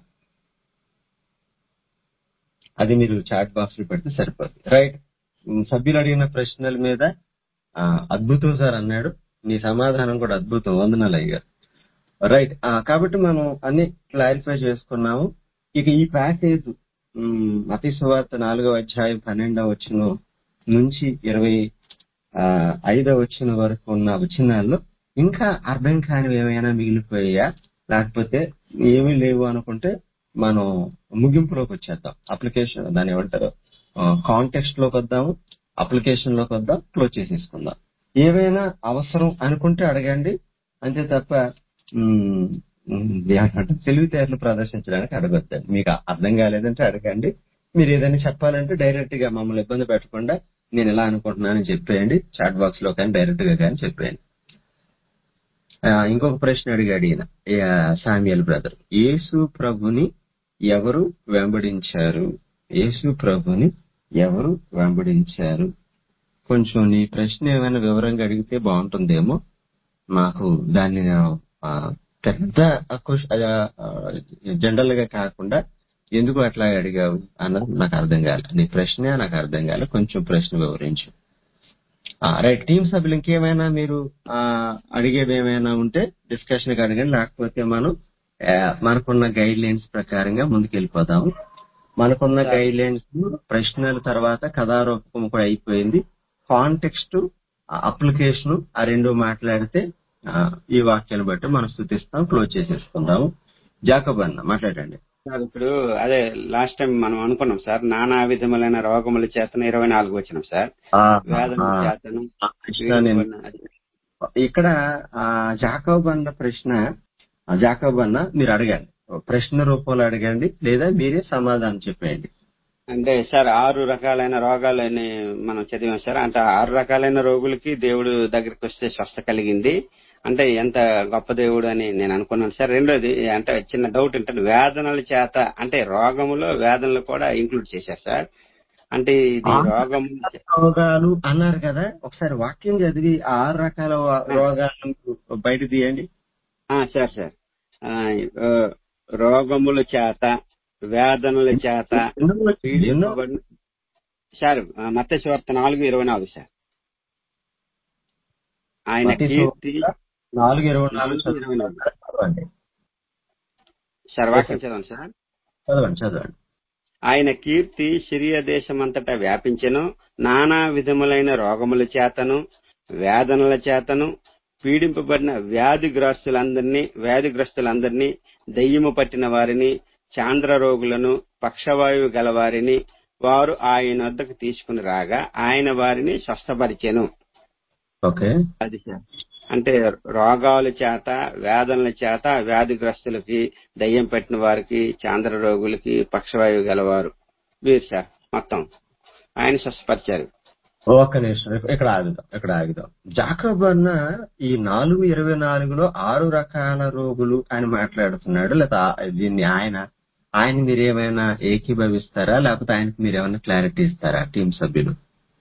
అది మీరు చాట్ బాక్స్ లో పెడితే సరిపోతుంది రైట్ ఉమ్, సభ్యులు అడిగిన ప్రశ్నల మీద ఆ, అద్భుతం సార్ అన్నాడు మీ సమాధానం కూడా అద్భుతం వందనాలు అయ్యారు రైట్ ఆ, కాబట్టి మనం అన్ని క్లారిఫై చేసుకున్నాము ఇక ఈ ప్యాకేజ్ మతి సువార్త నాలుగవ అధ్యాయం పన్నెండవ వచ్చిన నుంచి ఇరవై ఆ, ఐదవ వచ్చిన వరకు ఉన్న వచనాల్లో ఇంకా అర్థం కానివి ఏమైనా మిగిలిపోయాయా లేకపోతే ఏమీ లేవు అనుకుంటే మనం ముగింపులోకి వచ్చేద్దాం అప్లికేషన్ దాన్ని ఏమంటారు కాంటెక్స్ట్ లోకి వద్దాము అప్లికేషన్ లోకి వద్దాం క్లోజ్ చేసేసుకుందాం ఏవైనా అవసరం అనుకుంటే అడగండి అంతే తప్ప ఉమ్, ఉమ్, ఏమంటారు తెలివితేటలు ప్రదర్శించడానికి అడగొద్దండి మీకు అర్థం కాలేదంటే అడగండి మీరు ఏదైనా చెప్పాలంటే డైరెక్ట్ గా మమ్మల్ని ఇబ్బంది పెట్టకుండా నేను ఇలా అనుకుంటున్నానని చెప్పేయండి చాట్ బాక్స్ లో కానీ డైరెక్ట్ గా కానీ చెప్పేయండి ఆ, ఇంకొక ప్రశ్న అడిగాడు ఈయన ఆ, సామ్యుయల్ బ్రదర్ యేసు ప్రభుని ఎవరు వెంబడించారు యేసు ప్రభుని ఎవరు వెంబడించారు కొంచెం నీ ప్రశ్న ఏమైనా వివరంగా అడిగితే బాగుంటుందేమో మాకు దాన్ని ఆ, పెద్ద జనరల్ గా కాకుండా ఎందుకు అట్లా అడిగావు అన్నది నాకు అర్థం కాలే నీ ప్రశ్న నాకు అర్థం కాలే కొంచెం ప్రశ్న వివరించు రైట్ టీం సభ్యులు ఇంకేమైనా మీరు ఆ, అడిగేది ఏమైనా ఉంటే డిస్కషన్ కి అడగండి లేకపోతే మనం ఆ, మనకున్న గైడ్ లైన్స్ ప్రకారంగా ముందుకు వెళ్ళిపోదాము మనకున్న సార్ గైడ్ లైన్స్ ప్రశ్నల తర్వాత కథారూపం కూడా అయిపోయింది కాంటెక్స్ట్ అప్లికేషన్ ఆ రెండు మాట్లాడితే ఆ, ఈ వాక్యాన్ని బట్టి మనం స్థుతిస్తాం క్లోజ్ చేసేసుకుందాము జాకబ్ అన్న మాట్లాడండి సార్ ఇప్పుడు అదే లాస్ట్ టైం మనం అనుకున్నాం సార్ నానా విధములైన రోగముల చేతను ఇరవై నాలుగు వచ్చినాం సార్ ఆ, వేదన ఆ, చేతను ఆ ప్రశ్న నేను పీడింపబడిన అది. ఇక్కడ ఆ, జాకబ్ అన్న ప్రశ్న ఆ, జాకబ్ అన్న మీరు అడగండి ప్రశ్న రూపంలో అడగండి లేదా మీరే సమాధానం చెప్పేయండి అంటే సార్ ఆరు రకాలైన రోగాలని మనం చదివాం సార్ అంటే ఆరు రకాలైన రోగులకి దేవుడు దగ్గరికి వస్తే స్వస్థ కలిగింది అంటే ఎంత గొప్ప దేవుడు అని నేను అనుకున్నాను సార్ రెండోది అంటే చిన్న డౌట్ ఏంటంటే వేదనల చేత అంటే రోగములో వేదనలు కూడా ఇంక్లూడ్ చేశారు సార్ అంటే ఇది ఆరు రోగం రకాల రోగాలు అన్నారు కదా ఒకసారి వాక్యం చదివి ఆ ఆరు రకాల వా- రోగాలను బయట తీయండి ఆ, సార్ సార్ ఆ, ఆ, రోగముల చేత వేదనల చేత ఎన్నో ఎన్నో పీడింపబడిన సార్ మత్స్యవార్త నాలుగు ఇరవై నాలుగు సార్ ఆయన మతి కీర్తి నాలుగు ఇరవై నాలుగు నాలుగు ఇరవై నాలుగు చదవండి సార్ ఓకే వాక్యం చదవండి సార్ చదవండి చదవండి ఆయన కీర్తి సిరియా దేశమంతటా వ్యాపించెను నానా విధములైన రోగముల చేతను వేదనల చేతను పీడింపబడిన వ్యాధిగ్రస్తులందరినీ వ్యాధిగ్రస్తులందరినీ దయ్యము పట్టిన వారిని చాంద్ర రోగులను పక్షవాయువు గలవారిని వారు ఆయన వద్దకు తీసుకుని రాగా ఆయన వారిని స్వస్థపరిచెను ఓకే అది సార్ అంటే రోగాల చేత వేదనల చేత వ్యాధిగ్రస్తులకి దయ్యం పెట్టిన వారికి చాంద్ర రోగులకి పక్షవాయువు గలవారు వీరు సార్ మొత్తం ఆయన స్వస్థపరిచారు ఒక్క నిమిషం ఇక- ఇక్కడ ఆగుదాం ఇక్కడ ఆగుదాం జాకబ్ అన్న ఈ నాలుగు ఇరవై నాలుగులో ఆరు రకాల రోగులు అని మాట్లాడుతున్నాడు లేదా దీన్ని ఆయన ఆయన మీరు ఏమైనా ఏకీభవిస్తారా లేకపోతే ఆయనకి మీరు ఏమైనా క్లారిటీ ఇస్తారా టీం సభ్యులు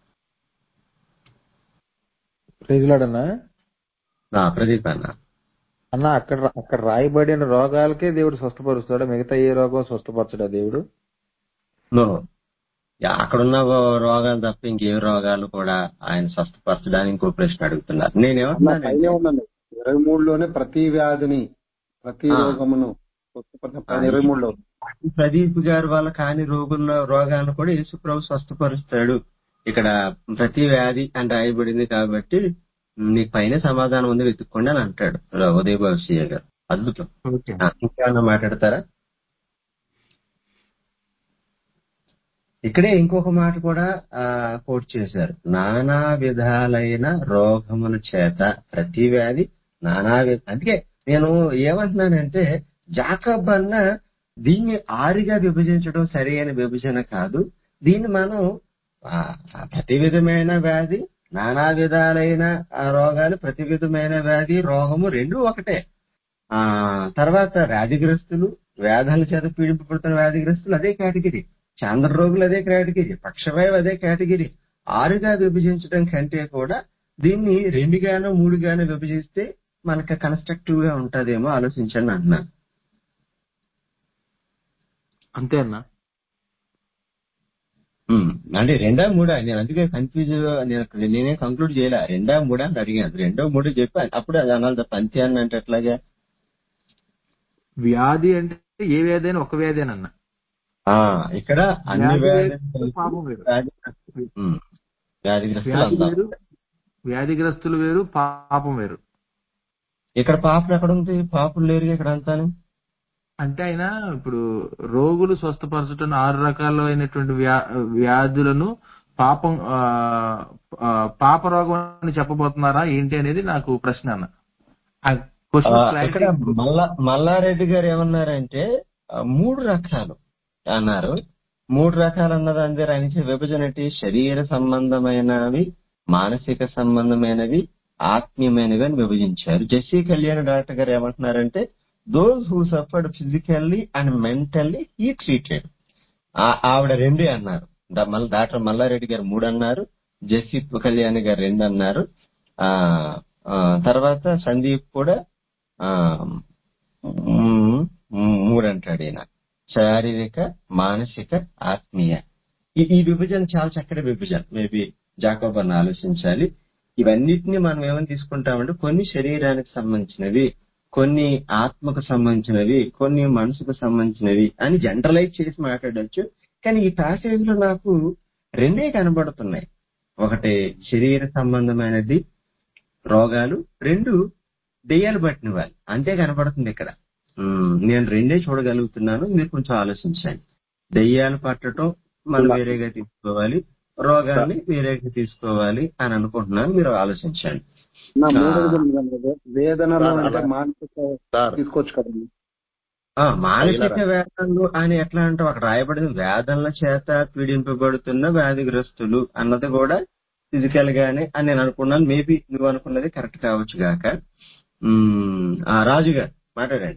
ప్రైజ్లాడన్నా ఆ, ప్రదీప్ అన్న అన్న అక్కడ అక్కడ రాయబడిన రోగాలకే దేవుడు స్వస్థపరుస్తాడు మిగతా ఏ రోగం స్వస్థపరచడా దేవుడు నో యా, అక్కడున్న ఓ- రోగాలు తప్ప ఇంకే రోగాలు కూడా ఆయన స్వస్థపరచడానికి ఇంకో ప్రశ్న అడుగుతున్నారు అన్న నేనేమంటున్నానంటే పైనే ఉందండి ఇరవై మూడులోనే ప్రతి వ్యాధిని ప్రతి ఆ, రోగమును స్వస్థపరిచిన ఆ, పైన ఇరవై మూడులో ఉంది. ప్రదీప్ గారి వల్ల కాని రోగుల రోగాలను కూడా యేసుప్రభు స్వస్థపరుస్తాడు ఇక్కడ ప్రతి వ్యాధి అని రాయబడింది కాబట్టి నీకు పైన సమాధానం ఉంది వెతుక్కోండి అని అంటాడు ఉదయ భవిష్య గారు అద్భుతం ఓకే ఆ, ఇంకేమన్నా మాట్లాడతారా ఇక్కడే ఇంకొక మాట కూడా ఆ కోట్ చేశారు నానా విధాలైన రోగముల చేత ప్రతి వ్యాధి నానా వి- అందుకే నేను ఏమంటున్నానంటే జాకబ్ అన్న దీన్ని ఆరిగా విభజించడం సరైన విభజన కాదు దీన్ని మనం ఆ, ఆ ప్రతి విధమైన వ్యాధి నానా విధాలైన ఆ రోగాలు ప్రతి విధమైన వ్యాధి రోగము రెండు ఒకటే ఆ తర్వాత వ్యాధిగ్రస్తులు వ్యాధుల చేత పీడింపబడుతున్న వ్యాధిగ్రస్తులు అదే కేటగిరీ చంద్ర రోగులు అదే కేటగిరీ పక్షవాయువు అదే కేటగిరీ ఆరుగా విభజించడం కంటే కూడా దీన్ని రెండుగానో మూడుగానో విభజిస్తే మనకి కన్స్ట్రక్టివ్ గా ఉంటదేమో ఆలోచించండి అంటున్నాను అంతే అన్న ఉమ్, అంటే రెండా మూడా నేను అందుకే కన్ఫ్యూజ్ నేను నేనే కంక్లూడ్ చేయలే రెండా మూడా అని అడిగాను రెండో మూడో చెప్పి అప్పుడు అది అనాలి తప్ప అంతే అన్న అంటే ఎట్లాగా వ్యాధి అంటే ఏ వ్యాధి అయినా ఒక వ్యాధి అన్న ఆ ఇక్కడ అన్ని వ్యాధి వ్యాధులు వేరు, పాపం వేరు వ్యాధి ఉమ్, వ్యాధిగ్రస్తులు వ్యాధి అందాం వేరు వ్యాధిగ్రస్తులు వేరు పాపం వేరు ఇక్కడ పాపలు ఎక్కడ ఉంది పాపులు లేరు ఇక్కడ అంతాను అంటే ఆయన ఇప్పుడు రోగులు స్వస్థపరచడం ఆరు రకాలైనటువంటి వ్యా- వ్యాధులను పాపం ఆ, ఆ, పాప రోగం అని చెప్పబోతున్నారా ఏంటి అనేది నాకు ప్రశ్న అన్న ఆ ఆ, క్వశ్చన్ ఇక్కడ క్లారిటీ మల్లా మల్లారెడ్డి గారు ఏమన్నారంటే ఆ, మూడు రకాలు అన్నారు మూడు రకాలు అన్నది అందరూ ఆయన విభజన అంటే శరీర సంబంధమైనవి మానసిక సంబంధమైనవి ఆత్మీయమైనవి అని విభజించారు జెస్సీ కళ్యాణ్ డాక్టర్ గారు ఏమంటున్నారంటే those who suffered physically and mentally ఈ ట్రీటెడ్ ఆవిడ రెండే అన్నారు డా- మల్ల డాక్టర్ మల్లారెడ్డి గారు మూడు అన్నారు జెస్సీ కళ్యాణ్ గారు రెండు అన్నారు ఆ ఆ, తర్వాత సందీప్ కూడా ఆ మ్, మ్, మూడు అంటాడు ఈయన శారీరక మానసిక ఆత్మీయ ఈ ఈ విభజన చాలా చక్కటి విభజన మేబీ జాకోబ్ అని ఆలోచించాలి ఇవన్నిటిని మనం ఏమని తీసుకుంటామంటే కొన్ని శరీరానికి సంబంధించినవి కొన్ని ఆత్మకు సంబంధించినవి కొన్ని మనసుకు సంబంధించినవి అని జనరలైజ్ చేసి మాట్లాడొచ్చు కానీ ఈ ప్యాసేజ్ లో నాకు రెండే కనబడుతున్నాయి ఒకటి శరీర సంబంధమైనది రోగాలు రెండు దెయ్యాలు పట్టిన వాళ్ళు అంతే కనపడుతుంది ఇక్కడ ఉమ్, నేను రెండే చూడగలుగుతున్నాను మీరు కొంచెం ఆలోచించండి దెయ్యాలు పట్టడం మనం వేరేగా తీసుకోవాలి రోగాల్ని వేరేగా తీసుకోవాలి అని అనుకుంటున్నాను మీరు ఆలోచించండి నా ఆ, మూడవది ఉంది కదా, వేదనలు సార్, అంటే అలా- మానసిక సార్ తీసుకోవచ్చు కదండి ఆ, మానసిక అయ్యలారా. వేదనలు అని ఎట్లా అంటే అక్కడ రాయబడింది వేదనల చేత పీడింపబడుతున్న వ్యాధిగ్రస్తులు అన్నది కూడా ఫిజికల్ గానే అని నేను అనుకున్నాను మేబీ నువ్వు అనుకున్నది కరెక్ట్ కావచ్చు గాక ఉమ్, ఆ, రాజు గారు మాట్లాడండి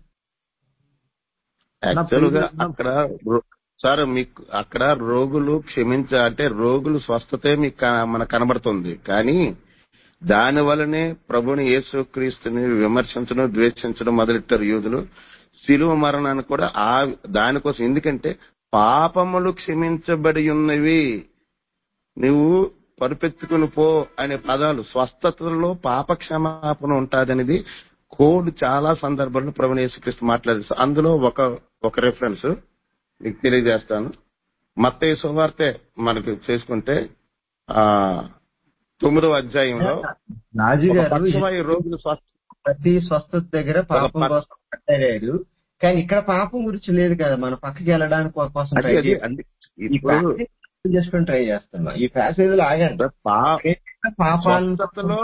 యాక్చువల్ గా నా- అక్కడ రో- సార్ మీకు అక్కడ రోగులు క్షమించ అంటే రోగులు స్వస్థతే మీకు క- మనకు కనబడుతుంది కానీ దాని వలనే ప్రభుని యేసుక్రీస్తుని విమర్శించడం ద్వేషించడం మొదలెట్టారు యూదులు శిలువ మరణాన్ని కూడా ఆ దానికోసం ఎందుకంటే పాపములు క్షమించబడి ఉన్నవి నువ్వు పరుపెత్తుకుని పో అనే పదాలు స్వస్థతలో పాప క్షమాపణ ఉంటాదనేది కోడ్ చాలా సందర్భాల్లో ప్రభుని యేసుక్రీస్తు మాట్లాడారు అందులో ఒక ఒక రెఫరెన్స్ మీకు తెలియజేస్తాను మత్తయి సువార్తె మనకు చేసుకుంటే ఆ తొమ్మిదవ అధ్యాయంలో రాజు ఒక గారు పక్షవాయు రోగులు స్వస్థ ప్రతి స్వస్థత దగ్గర పాపం ప- కోసం మాట్లాడాడు కానీ ఇక్కడ పాపం గురించి లేదు కదా మన పక్కకి వెళ్ళడానికి కోసం అది ట్రై అది చేయాలి అది ఈ ఇప్పుడు ప్యాసేజ్ చేసుకొని ట్రై చేస్తున్నాం ఈ ప్యాసేజ్ లో ఆగండి పా- పాపాలను స్వస్థతలో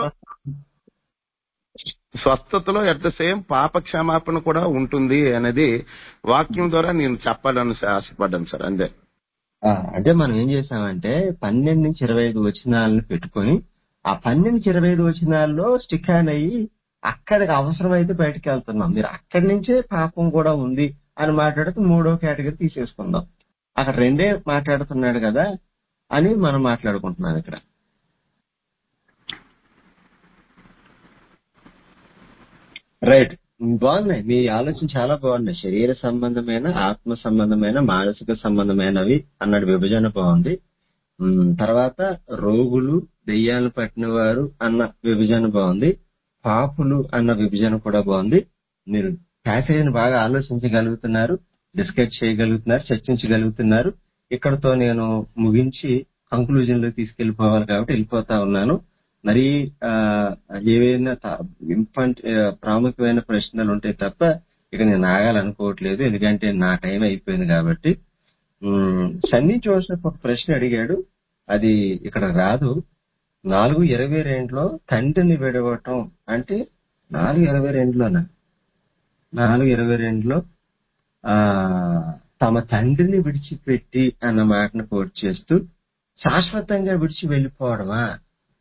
స్వస్థతలో ఎట్ ద సేమ్ పాప క్షమాపణ కూడా ఉంటుంది అనేది వాక్యం ద్వారా నేను చెప్పాలని ఆశపడ్డాను సార్ అంతే ఆ, అంటే మనం ఏం చేసామంటే పన్నెండు నుంచి ఇరవై ఐదు వచనాలను పెట్టుకొని ఆ పన్నెండు నుంచి ఇరవై ఐదు వచనాల్లో స్టిక్ ఆన్ అయ్యి అక్కడికి అవసరమైతే బయటకు వెళ్తున్నాం మీరు అక్కడి నుంచే పాపం కూడా ఉంది అని మాట్లాడితే మూడో కేటగిరీ తీసేసుకుందాం అక్కడ రెండే మాట్లాడుతున్నాడు కదా అని మనం మాట్లాడుకుంటున్నాం ఇక్కడ రైట్ బాగున్నాయి మీ ఆలోచన చాలా బాగున్నాయి శరీర సంబంధమైన ఆత్మ సంబంధమైన మానసిక సంబంధమైనవి అన్నది విభజన బాగుంది ఉమ్, తర్వాత రోగులు దెయ్యాలు పట్టిన వారు అన్న విభజన బాగుంది పాపులు అన్న విభజన కూడా బాగుంది మీరు ప్యాసేజ్ బాగా ఆలోచించగలుగుతున్నారు డిస్కస్ చేయగలుగుతున్నారు చర్చించగలుగుతున్నారు ఇక్కడతో నేను ముగించి కంక్లూజన్ లో తీసుకెళ్లిపోవాలి కాబట్టి వెళ్ళిపోతా ఉన్నాను మరి ఆ, ఏవైనా ఇంపార్టెంట్ ప్రాముఖ్యమైన ప్రశ్నలు ఉంటే తప్ప ఇక నేను ఆగాలనుకోవట్లేదు ఎందుకంటే నా టైం అయిపోయింది కాబట్టి ఉమ్, సన్నీ జోసెఫ్ ఒక ప్రశ్న అడిగాడు అది ఇక్కడ రాదు నాలుగు ఇరవై రెండులో తండ్రిని విడవటం అంటే నాలుగు ఇరవై రెండులోనా నాలుగు ఇరవై రెండులో ఆ తమ తండ్రిని విడిచిపెట్టి అన్న మాటను కోట్ చేస్తూ శాశ్వతంగా విడిచి వెళ్ళిపోవడమా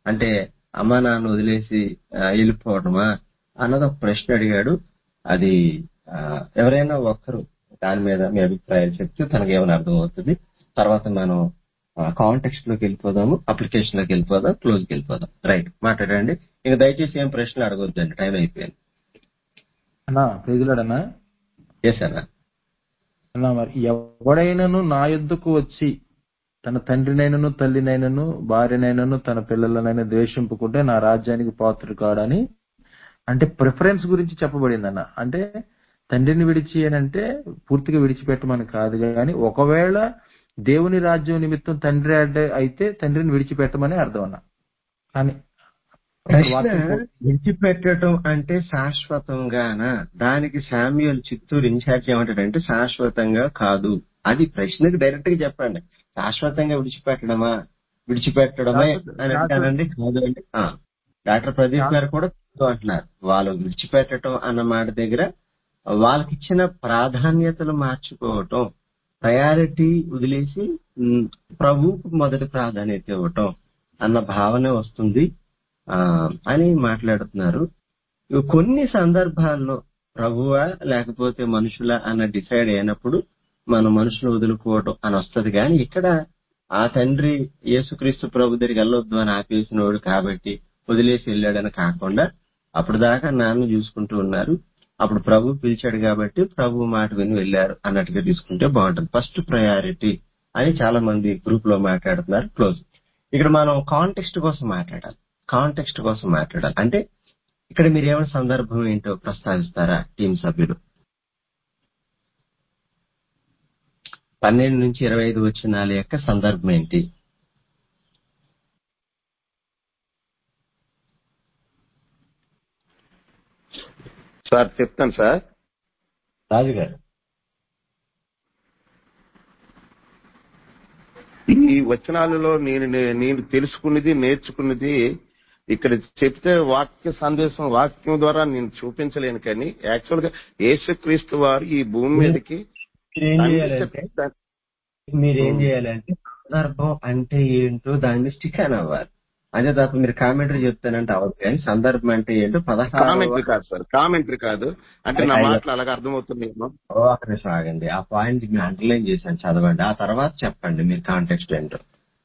అంటే అమ్మా నాన్న వదిలేసి ఆ, వెళ్ళిపోవటమా అన్నది ఒక ప్రశ్న అడిగాడు అది ఆ, ఎవరైనా ఒక్కరు దాని మీద మీ అభిప్రాయాలు చెప్తే తనకి ఏమైనా అర్థం అవుతుంది తర్వాత మనం కాంటెక్స్ట్ లోకి వెళ్ళిపోదాము అప్లికేషన్ లోకి వెళ్ళిపోదాం క్లోజ్ కి వెళ్ళిపోదాం రైట్ మాట్లాడండి ఇక దయచేసి ఏం ప్రశ్నలు అడగొద్దండి టైం అయిపోయింది అన్నా ప్రైజులాడన్నా ఎస్ అన్న అన్నా మరి ఎవడైనను నా యొద్దకు వచ్చి తన తండ్రినైనను తల్లినైనను భార్యనైనను తన పిల్లలనైనా ద్వేషింపుకుంటే నా రాజ్యానికి పాత్రుడు కాడని అంటే ప్రిఫరెన్స్ గురించి చెప్పబడింది అన్న అంటే తండ్రిని విడిచి అని అంటే పూర్తిగా విడిచిపెట్టమని కాదు కానీ ఒకవేళ దేవుని రాజ్యం నిమిత్తం తండ్రి అడ్డ- అయితే తండ్రిని విడిచిపెట్టమని అర్థం అన్న కానీ ప్రశ్న వాక్యం విడిచిపెట్టడం అంటే శాశ్వతంగానా దానికి శామ్యుల్ చిత్తూరు ఇన్ఛార్జ్ ఏమంటాడంటే శాశ్వతంగా కాదు అది ప్రశ్నకి డైరెక్ట్ గా చెప్పండి శాశ్వతంగా విడిచిపెట్టడమా విడిచిపెట్టడమే అని అంటానండి కాదు అండి ఆ, డాక్టర్ ప్రదీప్ గారు కూడా కాదు అంటున్నారు వాళ్ళు విడిచిపెట్టడం అన్న మాట దగ్గర వాళ్ళకి ఇచ్చిన ప్రాధాన్యతలు మార్చుకోవటం ప్రయారిటీ వదిలేసి ఉమ్, ప్రభువుకు మొదటి ప్రాధాన్యత ఇవ్వటం అన్న భావన వస్తుంది ఆ, అని మాట్లాడుతున్నారు ఇవి కొన్ని సందర్భాల్లో ప్రభువా లేకపోతే మనుషుల అన్న డిసైడ్ అయినప్పుడు మనం మనుషులు వదులుకోవటం అని వస్తది కానీ ఇక్కడ ఆ తండ్రి యేసుక్రీస్తు ప్రభు దగ్గరికి వెళ్ళొద్దు అని ఆపేసినోడు కాబట్టి వదిలేసి వెళ్ళాడని కాకుండా అప్పుడు దాకా నాన్న చూసుకుంటూ ఉన్నారు అప్పుడు ప్రభు పిలిచాడు కాబట్టి ప్రభు మాట విని వెళ్ళారు అన్నట్టుగా తీసుకుంటే బాగుంటుంది ఫస్ట్ ప్రయారిటీ అని చాలా మంది గ్రూప్ లో మాట్లాడుతున్నారు క్లోజ్ ఇక్కడ మనం కాంటెక్స్ట్ కోసం మాట్లాడాలి కాంటెక్స్ట్ కోసం మాట్లాడాలి అంటే ఇక్కడ మీరు ఏమైనా సందర్భం ఏంటో ప్రస్తావిస్తారా టీం సభ్యులు పన్నెండు నుంచి ఇరవై ఐదు వచ్చినాల యొక్క సందర్భం ఏంటి సార్ చెప్తాను సార్ రాజుగారు ఈ వచనాలలో నేను నేను తెలుసుకున్నది నేర్చుకున్నది ఇక్కడ చెప్తే వాక్య సందేశం వాక్యం ద్వారా నేను చూపించలేను కానీ యాక్చువల్ గా యేసుక్రీస్తు వారు ఈ భూమి మీదకి మీరేం తండ్రి చేయాలంటే చెప్ప- మీరేం ఉమ్. చేయాలంటే సందర్భం అంటే ఏంటో దాని మీద స్టిక్ అని అవ్వాలి అదే తప్ప మీరు కామెంటరీ చెప్తానంటే అవ్వదు కానీ సందర్భం అంటే ఏంటో పదహారు కామెంటరీ కాదు సార్ కామెంటరీ కాదు అంటే నా మాటలు అలాగ అర్థమవుతుంది ఏమో. ఒక నిమిషం ఆగండి ఆ పాయింట్ మీరు అండర్లైన్ చేశాను చదవండి ఆ తర్వాత చెప్పండి మీరు కాంటెక్స్ట్ ఏంటో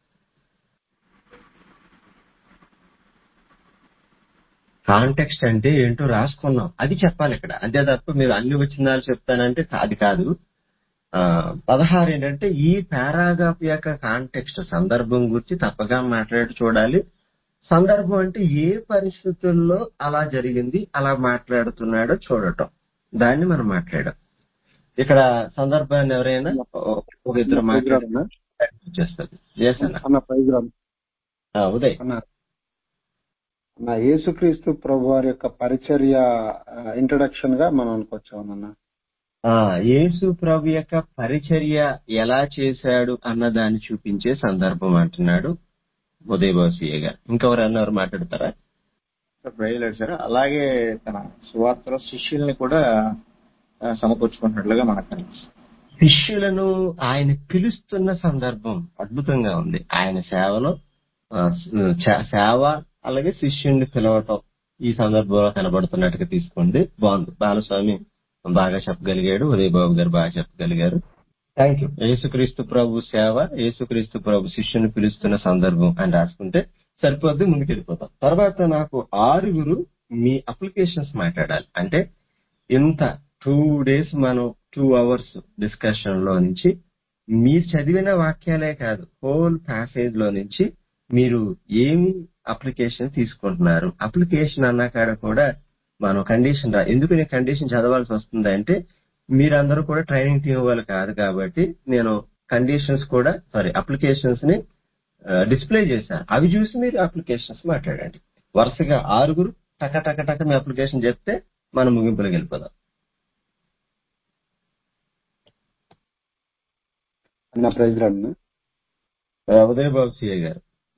కాంటెక్స్ట్ అంటే ఏంటో రాసుకున్నాం అది చెప్పాలి ఇక్కడ అంతే తప్ప మీరు అన్ని వచ్చిందాలు చెప్తానంటే అది కాదు ఆ, పదహారు ఏంటంటే ఈ పారాగ్రాఫ్ యొక్క కాంటెక్స్ట్ సందర్భం గురించి తప్పగా మాట్లాడి చూడాలి సందర్భం అంటే ఏ పరిస్థితుల్లో అలా జరిగింది అలా మాట్లాడుతున్నాడో చూడటం దాన్ని మనం మాట్లాడాం ఇక్కడ సందర్భాన్ని ఎవరైనా ఒక ఇద్దరు మాట్లాడి వచ్చేస్తుంది చేస్తాను అన్న పైగ్రామ్ ఉదయ్ అన్న అన్న యేసుక్రీస్తు ప్రభు వారి యొక్క పరిచర్య ఇంట్రడక్షన్ గా మనం అనుకోవచ్చామన్న ఆ యేసు ప్రభు యొక్క పరిచర్య ఎలా చేశాడు అన్న దాన్ని చూపించే సందర్భం అంటున్నాడు ఉదయ్ బాబు గారు ఇంకెవరు అన్నారు మాట్లాడతారా ప్రజలాడు సార్ అలాగే తన సువార్తలో శిష్యుల్ని కూడా ఆ, సమకూర్చుకుంటున్నట్లుగా మనకు కనిపిస్తుంది శిష్యులను ఆయన పిలుస్తున్న సందర్భం అద్భుతంగా ఉంది ఆయన సేవలో ఆ, చ- సేవ అలాగే శిష్యుణ్ణి పిలవటం ఈ సందర్భంలో కనబడుతున్నట్టుగా తీసుకోండి బాగుంది బాలస్వామి బాగా చెప్పగలిగాడు ఉదయ్ బాబు గారు బాగా చెప్పగలిగారు థ్యాంక్ యూ యేసుక్రీస్తు ప్రభు సేవ యేసుక్రీస్తు ప్రభు శిష్యుని పిలుస్తున్న సందర్భం అని రాసుకుంటే సరిపోద్ది ముందుకు వెళ్ళిపోతాం తర్వాత నాకు ఆరుగురు మీ అప్లికేషన్స్ మాట్లాడాలి అంటే ఇంత టూ డేస్ మనం టూ అవర్స్ డిస్కషన్ లో నుంచి మీరు చదివిన వాక్యాలే కాదు హోల్ ప్యాసేజ్ లో నుంచి మీరు ఏమి అప్లికేషన్ తీసుకుంటున్నారు అప్లికేషన్ అన్నా కాడ కూడా మనం కండిషన్ రా ఎందుకు నేను కండిషన్ చదవాల్సి వస్తుంది అంటే మీరందరూ కూడా ట్రైనింగ్ టీం వాళ్ళు కాదు కాబట్టి నేను కండిషన్స్ కూడా సారీ అప్లికేషన్స్ ని డిస్ప్లే చేశాను అవి చూసి మీరు అప్లికేషన్స్ మాట్లాడండి వరుసగా ఆరుగురు టక టక టక మీ అప్లికేషన్ చెప్తే మనం ముగింపులకు వెళ్ళిపోదాం అన్న ప్రైజ్రామ్ ఆ, ఉదయ్ బాబు సిఏ గారు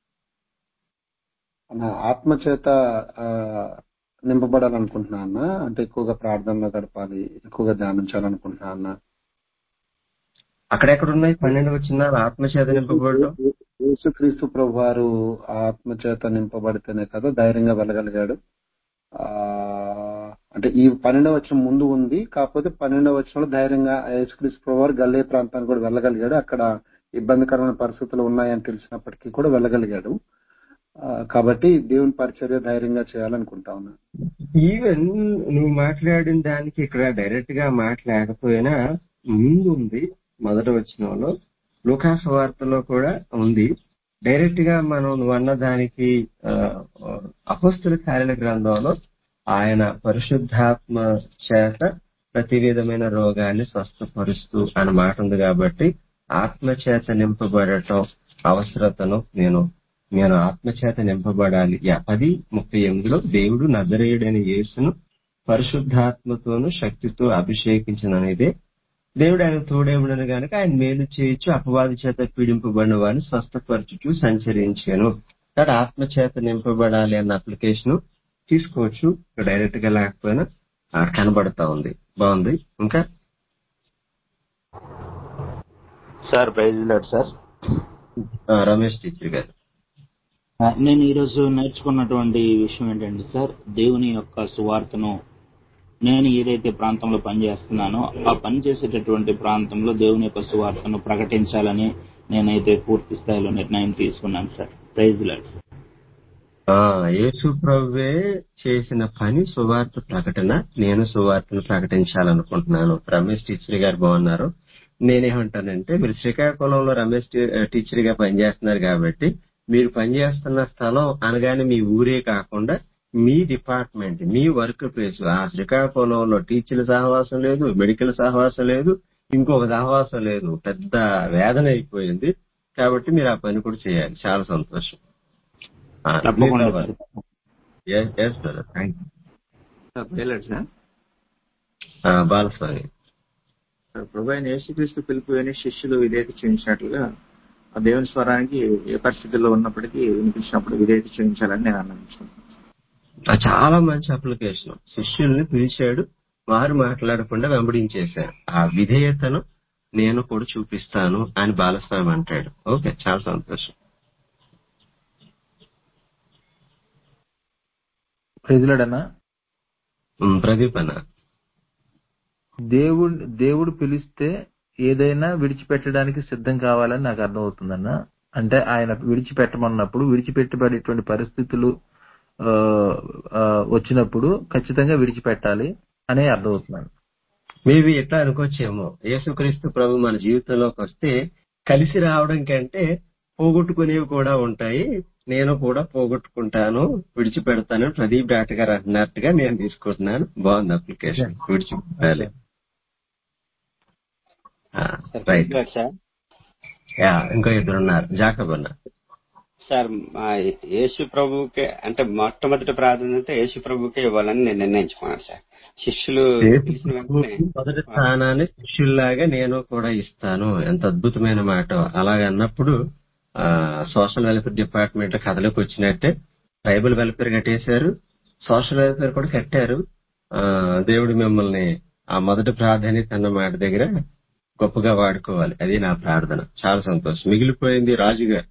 అన్న ఆత్మ చేత ఆ, నింపబడాలనుకుంటున్నా అన్న అంటే ఎక్కువగా ప్రార్థనలో గడపాలి ఎక్కువగా ధ్యానించాలనుకుంటున్నా అన్న అక్కడెక్కడ ఉన్నాయి పన్నెండు వచ్చిన ఆత్మచేత నింపబడటం యేసుక్రీస్తు ప్రభు వారు ఆత్మ చేత నింపబడితేనే కదా ధైర్యంగా వెళ్ళగలిగాడు ఆ అంటే ఈ పన్నెండవ వచనం ముందు ఉంది కాకపోతే పన్నెండవ వచనంలో ధైర్యంగా యేసుక్రీస్తు ప్రభు వారు గల్లే ప్రాంతానికి కూడా వెళ్ళగలిగాడు అక్కడ ఇబ్బందికరమైన పరిస్థితులు ఉన్నాయని తెలిసినప్పటికీ కూడా వెళ్ళగలిగాడు ఆ, కాబట్టి దేవుని పరిచర్య ధైర్యంగా చేయాలనుకుంటా ఉన్నాను ఈవెన్ నువ్వు మాట్లాడిన దానికి ఇక్కడ డైరెక్ట్ గా మాట్లాడకపోయినా ముందు ఉంది మొదట వచ్చినంలో లుకాస వార్తలో కూడా ఉంది డైరెక్ట్ గా మనం నువ్వు అన్న దానికి అపస్తుల కార్యాల గ్రంథంలో ఆయన పరిశుద్ధాత్మ చేత ప్రతి విధమైన రోగాన్ని స్వస్థపరుస్తూ అన్న మాట ఉంది కాబట్టి ఆత్మ చేత నింపబడటం అవసరతను నేను నేను ఆత్మ చేత నింపబడాలి యా, పది ముప్పై ఎనిమిదిలో దేవుడు నజరేయుడైన యేసును పరిశుద్ధాత్మతోను శక్తితో అభిషేకించిననిదే దేవుడు ఆయన తోడే ఉండను గనుక ఆయన మేలు చేయొచ్చు అపవాది చేత పీడింపబడిన వారిని స్వస్థపరచుచు సంచరించాను కాబట్టి ఆత్మ చేత నింపబడాలి అన్న అప్లికేషన్ తీసుకోవచ్చు డైరెక్ట్ గా లేకపోయినా ఆ, కనబడతా ఉంది బాగుంది ఇంకా సార్ ప్రైజ్ లాడ్ సార్ ఆ, రమేష్ టీచర్ గారు ఆ, నేను ఈరోజు నేర్చుకున్నటువంటి విషయం ఏంటంటే సార్ దేవుని యొక్క సువార్తను నేను ఏదైతే ప్రాంతంలో పనిచేస్తున్నానో ఆ పని చేసేటటువంటి ప్రాంతంలో దేవుని యొక్క సువార్తను ప్రకటించాలని నేనైతే పూర్తి స్థాయిలో నిర్ణయం తీసుకున్నాను సార్ ప్రైజ్ లాడ్ ఆ యేసు ప్రభువే చేసిన పని సువార్త ప్రకటన నేను సువార్తను ప్రకటించాలనుకుంటున్నాను రమేష్ టీచర్ గారు బాగున్నారు నేనేమంటానంటే మీరు శ్రీకాకుళంలో రమేష్ టీ- టీచర్ గా పనిచేస్తున్నారు కాబట్టి మీరు పనిచేస్తున్న స్థలం అనగానే మీ ఊరే కాకుండా మీ డిపార్ట్మెంట్ మీ వర్క్ ప్లేస్ ఆ శ్రీకాకుళంలో టీచర్ల సహవాసం లేదు మెడికల్ సహవాసం లేదు ఇంకొక సహవాసం లేదు పెద్ద వేదన అయిపోయింది కాబట్టి మీరు ఆ పని కూడా చేయాలి చాలా సంతోషం ఆ, తప్పకుండా మిగతా సార్ వారు. Yes, yes, brother. Thank you. Sir prayer sir ఆ, బాలస్వామి సార్ ప్రభు అయిన యేసుక్రీస్తు పిలుపు విని శిష్యులు విధేయత చూపించినట్లుగా ఆ దేవుని స్వరానికి ఏ పరిస్థితుల్లో ఉన్నప్పటికీ వినిపించినప్పుడు విధేయత చూపించాలని నేను అన్నాను ఆ, చాలా మంచి అప్లికేషన్ శిష్యుల్ని పిలిచాడు వారు మాట్లాడకుండా వెంబడించేశారు ఆ విధేయతను నేను కూడా చూపిస్తాను అని బాలస్వామి అంటాడు ఓకే చాలా సంతోషం ప్రజలడనా ఉమ్, ప్రదీప్ అన్న దేవుడు దేవుడు పిలిస్తే ఏదైనా విడిచిపెట్టడానికి సిద్ధం కావాలని నాకు అర్థమవుతుందన్న అంటే ఆయన విడిచిపెట్టమన్నప్పుడు విడిచిపెట్టబడేటువంటి పరిస్థితులు ఆ, ఆ, వచ్చినప్పుడు ఖచ్చితంగా విడిచిపెట్టాలి అనే అర్థమవుతున్నాను మేబీ ఎట్లా అనుకోవచ్చేమో యేసుక్రీస్తు ప్రభు మన జీవితంలోకి వస్తే కలిసి రావడం కంటే పోగొట్టుకునేవి కూడా ఉంటాయి నేను కూడా పోగొట్టుకుంటాను విడిచిపెడతాను ప్రదీప్ డాక్టర్ గారు అన్నట్టుగా నేను తీసుకుంటున్నాను బాగుంది అప్లికేషన్ విడిచిపెట్టాలి sir right praise sir yeah ఇంకో ఇద్దరు ఉన్నారు జాకబ్ అన్న సార్ మా యేసు ప్రభువుకే అంటే మొట్టమొదటి ప్రాధాన్యత యేసు ప్రభువుకే ఇవ్వాలని నేను నిర్ణయించుకున్నాను సార్ శిష్యులు యేసు పిలిచిన ప్రభువుకి వెంటనే మొదటి స్థానాన్ని శిష్యుల్లాగా నేను కూడా ఇస్తాను ఎంత అద్భుతమైన మాట అలాగ అన్నప్పుడు సోషల్ వెల్ఫేర్ డిపార్ట్మెంట్ కథలోకి వచ్చినట్టే ట్రైబల్ వెల్ఫేర్ కట్టేశారు సోషల్ వెల్ఫేర్ కూడా కట్టారు ఆ, దేవుడు మిమ్మల్ని ఆ మొదటి ప్రాధాన్యత అన్న మాట దగ్గర గొప్పగా వాడుకోవాలి అది నా ప్రార్థన చాలా సంతోషం మిగిలిపోయింది రాజుగారు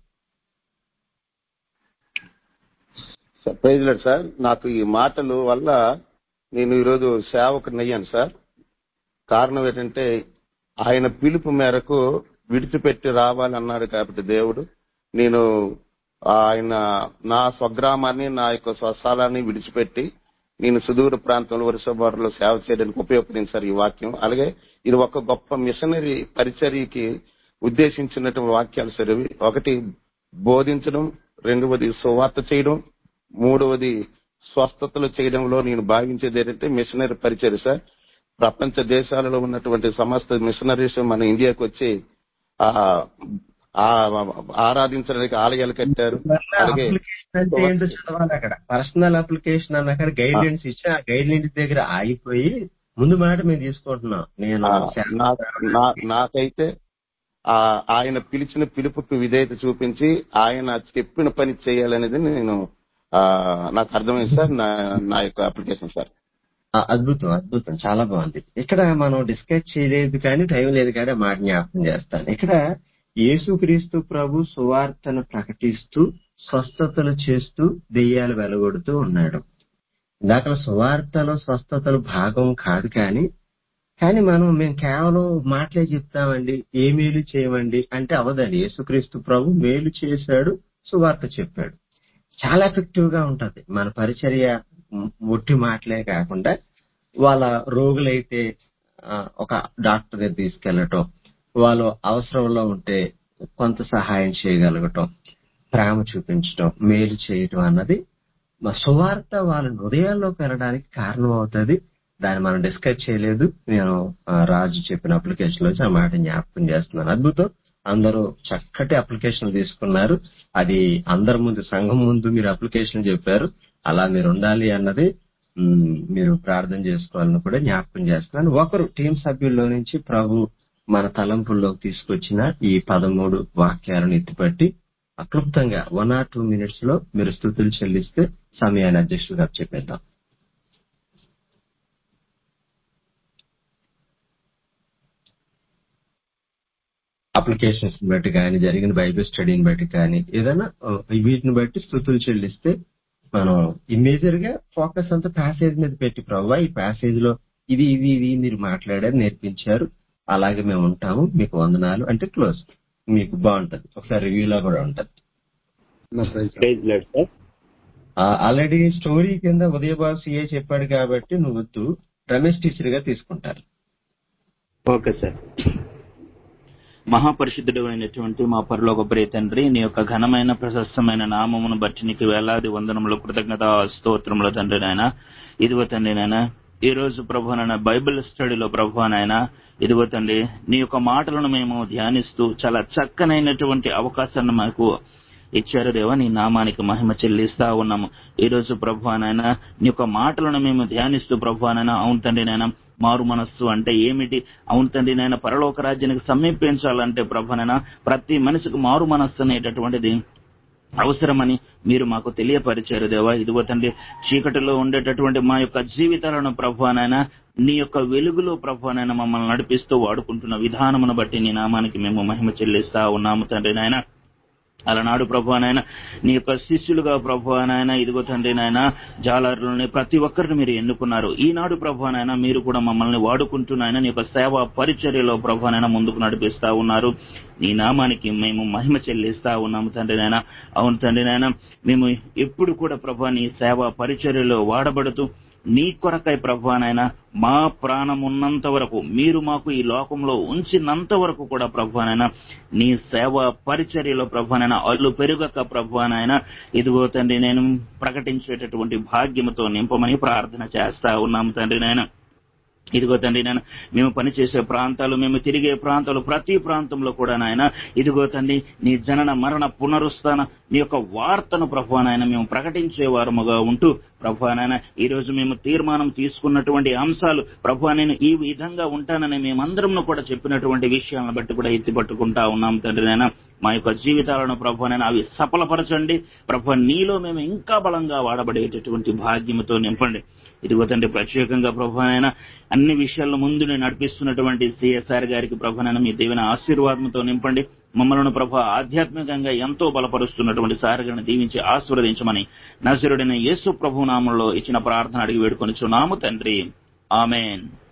సార్ ప్రైజ్ లార్డ్ సార్ నాకు ఈ మాటలు వల్ల నేను ఈరోజు సేవకుని అయ్యాను సార్ కారణం ఏంటంటే ఆయన పిలుపు మేరకు విడిచిపెట్టి రావాలన్నాడు కాబట్టి దేవుడు నేను ఆయన నా స్వగ్రామాన్ని నా యొక్క స్వస్థలాన్ని విడిచిపెట్టి నేను సుదూర ప్రాంతంలో వరుసబారులో సేవ చేయడానికి ఉపయోగపడింది ఈ వాక్యం అలాగే ఇది ఒక గొప్ప మిషనరీ పరిచర్యకి ఉద్దేశించినటువంటి వాక్యాలు సార్ ఇవి ఒకటి బోధించడం రెండవది సువార్త చేయడం మూడవది స్వస్థతలు చేయడంలో నేను భావించేది ఏంటంటే మిషనరీ పరిచయం సార్ ప్రపంచ దేశాలలో ఉన్నటువంటి సమస్త మిషనరీస్ మన ఇండియాకి వచ్చి ఆ ఆ ఆరాధించడానికి ఆలయాలు కట్టారు అలాగే అప్లికేషన్ అంటే ఏంటో చదవాలి అక్కడ పర్సనల్ అప్లికేషన్ అన్న అక్కడ గైడ్ లైన్స్ ఇచ్చి ఆ గైడ్ లైన్స్ దగ్గర ఆగిపోయి ముందు మాట మేము తీసుకుంటున్నాం నేను ఆ, సేవ- నా- నా- నాకైతే ఆ ఆయన పిలిచిన పిలుపుకు విధేయత చూపించి ఆయన చెప్పిన పని చేయాలనేది నేను ఆ నాకు అర్థమైంది సార్ నా నా యొక్క అప్లికేషన్ సార్ ఆ, అద్భుతం అద్భుతం చాలా బాగుంది ఇక్కడ మనం డిస్కస్ చేయలేదు కానీ టైం లేదు కానీ ఆ మాట జ్ఞాపకం చేస్తాను ఇక్కడ యేసుక్రీస్తు ప్రభు సువార్తను ప్రకటిస్తూ స్వస్థతలు చేస్తూ దెయ్యాలు వెలగొడుతూ ఉన్నాడు ఇందాక సువార్తలో స్వస్థతలు భాగం కాదు కానీ కానీ మనం మేము కేవలం మాటలే చెప్తామండి ఏ మేలు చేయమండి అంటే అవదండి యేసుక్రీస్తు ప్రభు మేలు చేశాడు సువార్త చెప్పాడు చాలా ఎఫెక్టివ్ గా ఉంటది మన పరిచర్య మ్, ఒట్టి మాటలే కాకుండా వాళ్ళ రోగులైతే ఆ, ఒక డాక్టర్ దగ్గర తీసుకెళ్లటం వాళ్ళు అవసరంలో ఉంటే కొంత సహాయం చేయగలగటం ప్రేమ చూపించటం మేలు చేయటం అన్నది మా సువార్త వాళ్ళ హృదయాల్లోకి వెళ్ళడానికి కారణం అవుతుంది దాన్ని మనం డిస్కస్ చేయలేదు నేను ఆ, రాజు చెప్పిన అప్లికేషన్ లో ఆ మాట జ్ఞాపకం చేస్తున్నాను అద్భుతం అందరూ చక్కటి అప్లికేషన్ తీసుకున్నారు అది అందరి ముందు సంఘం ముందు మీరు అప్లికేషన్ చెప్పారు అలా మీరు ఉండాలి అన్నది మ్, మీరు ప్రార్థన చేసుకోవాలని కూడా జ్ఞాపకం చేస్తున్నాను ఒకరు టీం సభ్యుల్లో నుంచి ప్రభు మన తలంపుల్లోకి తీసుకొచ్చిన ఈ పదమూడు వాక్యాలను ఎత్తిపట్టి అక్లుప్తంగా వన్ ఆర్ టూ మినిట్స్ లో మీరు స్థుతులు చెల్లిస్తే సమయాన్ని అధ్యక్షుడు గారు చెప్పేద్దాం అప్లికేషన్స్ బట్టి కానీ జరిగిన బైబిల్ స్టడీని బట్టి కానీ ఏదైనా ఆ, వీటిని బట్టి స్థుతులు చెల్లిస్తే మనం ఇమేజర్ గా ఫోకస్ అంతా ప్యాసేజ్ మీద పెట్టి ప్రభావ ఈ ప్యాసేజ్ లో ఇది ఇది ఇది మీరు మాట్లాడారు నేర్పించారు అలాగే మేము ఉంటాము మీకు వందనాలు అంటే క్లోజ్ మీకు బాగుంటది ఒకసారి రివ్యూలో కూడా ఉంటది నా ప్రైజ్ రాడ్. Praise lord sir already story కింద ఉదయబాబు సిఏ చెప్పాడు కాబట్టి నువ్వు వద్దు రమేష్ టీచర్ గా తీసుకుంటారు ఓకే సార్ మహాపరిశుద్ధుడు అయినటువంటి మా పరలోక ప్రియ తండ్రి నీ యొక్క ఘనమైన ప్రశస్తమైన నామమును బట్టి నీకు వేలాది వందనములు కృతజ్ఞత స్తోత్రములు తండ్రి నాయన ఇదిగో తండ్రి నాయన ఈ రోజు ప్రభు నాయన బైబిల్ స్టడీలో ప్రభు నాయన ఇదిగో తండ్రి నీ యొక్క మాటలను మేము ధ్యానిస్తూ చాలా చక్కనైనటువంటి అవకాశాన్ని మాకు ఇచ్చారు దేవా నీ నామానికి మహిమ చెల్లిస్తా ఉన్నాము ఈ రోజు ప్రభు నాయన నీ యొక్క మాటలను మేము ధ్యానిస్తూ ప్రభు నాయన అవును తండ్రి నాయన మారు మనస్సు అంటే ఏమిటి అవును తండ్రి నాయన పరలోక రాజ్యానికి సమీపించాలంటే ప్రభు నాయన ప్రతి మనిషికి మారు మనస్సు అనేటటువంటిది అవసరమని మీరు మాకు తెలియపరిచారు దేవా ఇదిగో తండ్రి చీకటిలో ఉండేటటువంటి మా యొక్క జీవితాలను ప్రభానైనా నీ యొక్క వెలుగులో ప్రభానైనా మమ్మల్ని నడిపిస్తూ వాడుకుంటున్న విధానమును బట్టి నీ నామానికి మేము మహిమ చెల్లిస్తా ఉన్నాము తండ్రి నాయన అలనాడు ప్రభు నాయన నీ యొక్క శిష్యులుగా ప్రభు నాయన ఇదిగో తండ్రి నాయన జాలరులని ప్రతి ఒక్కరిని మీరు ఎన్నుకున్నారు ఈనాడు ప్రభు నాయన మీరు కూడా మమ్మల్ని వాడుకుంటున్నాయన నీ యొక్క సేవా పరిచర్యలో ప్రభు నాయన ముందుకు నడిపిస్తా ఉన్నారు నీ నామానికి మేము మహిమ చెల్లిస్తా ఉన్నాము తండ్రి నాయన అవును తండ్రి నాయన మేము ఎప్పుడు కూడా ప్రభు నీ సేవా పరిచర్యలో వాడబడుతూ నీ కొరకై ప్రభానైనా మా ప్రాణం ఉన్నంత వరకు మీరు మాకు ఈ లోకంలో ఉంచినంత వరకు కూడా ప్రభానైనా నీ సేవ పరిచర్యలో ప్రభానైనా అల్లు పెరుగక ప్రభానైనా ఇదిగో తండ్రి నేను ప్రకటించేటటువంటి భాగ్యముతో నింపమని ప్రార్థన చేస్తా ఉన్నాము తండ్రి నాయన ఇదిగో తండ్రి నాయన మేము పనిచేసే ప్రాంతాలు మేము తిరిగే ప్రాంతాలు ప్రతి ప్రాంతంలో కూడా నాయన ఇదిగో తండ్రి నీ జనన మరణ పునరుస్థాన నీ యొక్క వార్తను ప్రభు నాయన మేము ప్రకటించే వారముగా ఉంటూ ప్రభు నాయన ఈ రోజు మేము తీర్మానం తీసుకున్నటువంటి అంశాలు ప్రభు నేను ఈ విధంగా ఉంటానని మేమందరం కూడా చెప్పినటువంటి విషయాలను బట్టి కూడా ఎత్తి పట్టుకుంటా ఉన్నాం తండ్రి నాయన మా యొక్క జీవితాలను ప్రభు నేను అవి సఫలపరచండి ప్రభు నీలో మేము ఇంకా బలంగా వాడబడేటటువంటి భాగ్యముతో నింపండి ఇదిగో తండ్రి ప్రత్యేకంగా ప్రభునైనా అన్ని విషయాల్లో ముందు నేను నడిపిస్తున్నటువంటి సిఎస్ఆర్ గారికి ప్రభునైనా మీ దేవుని ఆశీర్వాదంతో నింపండి మమ్మల్ని ప్రభు ఆధ్యాత్మికంగా ఎంతో బలపరుస్తున్నటువంటి సార్ గారిని దీవించి ఆశీర్వదించమని నజరుడైన యేసు ప్రభు నామంలో ఇచ్చిన ప్రార్థన అడిగి వేడుకొని చున్నాము తండ్రి ఆమెన్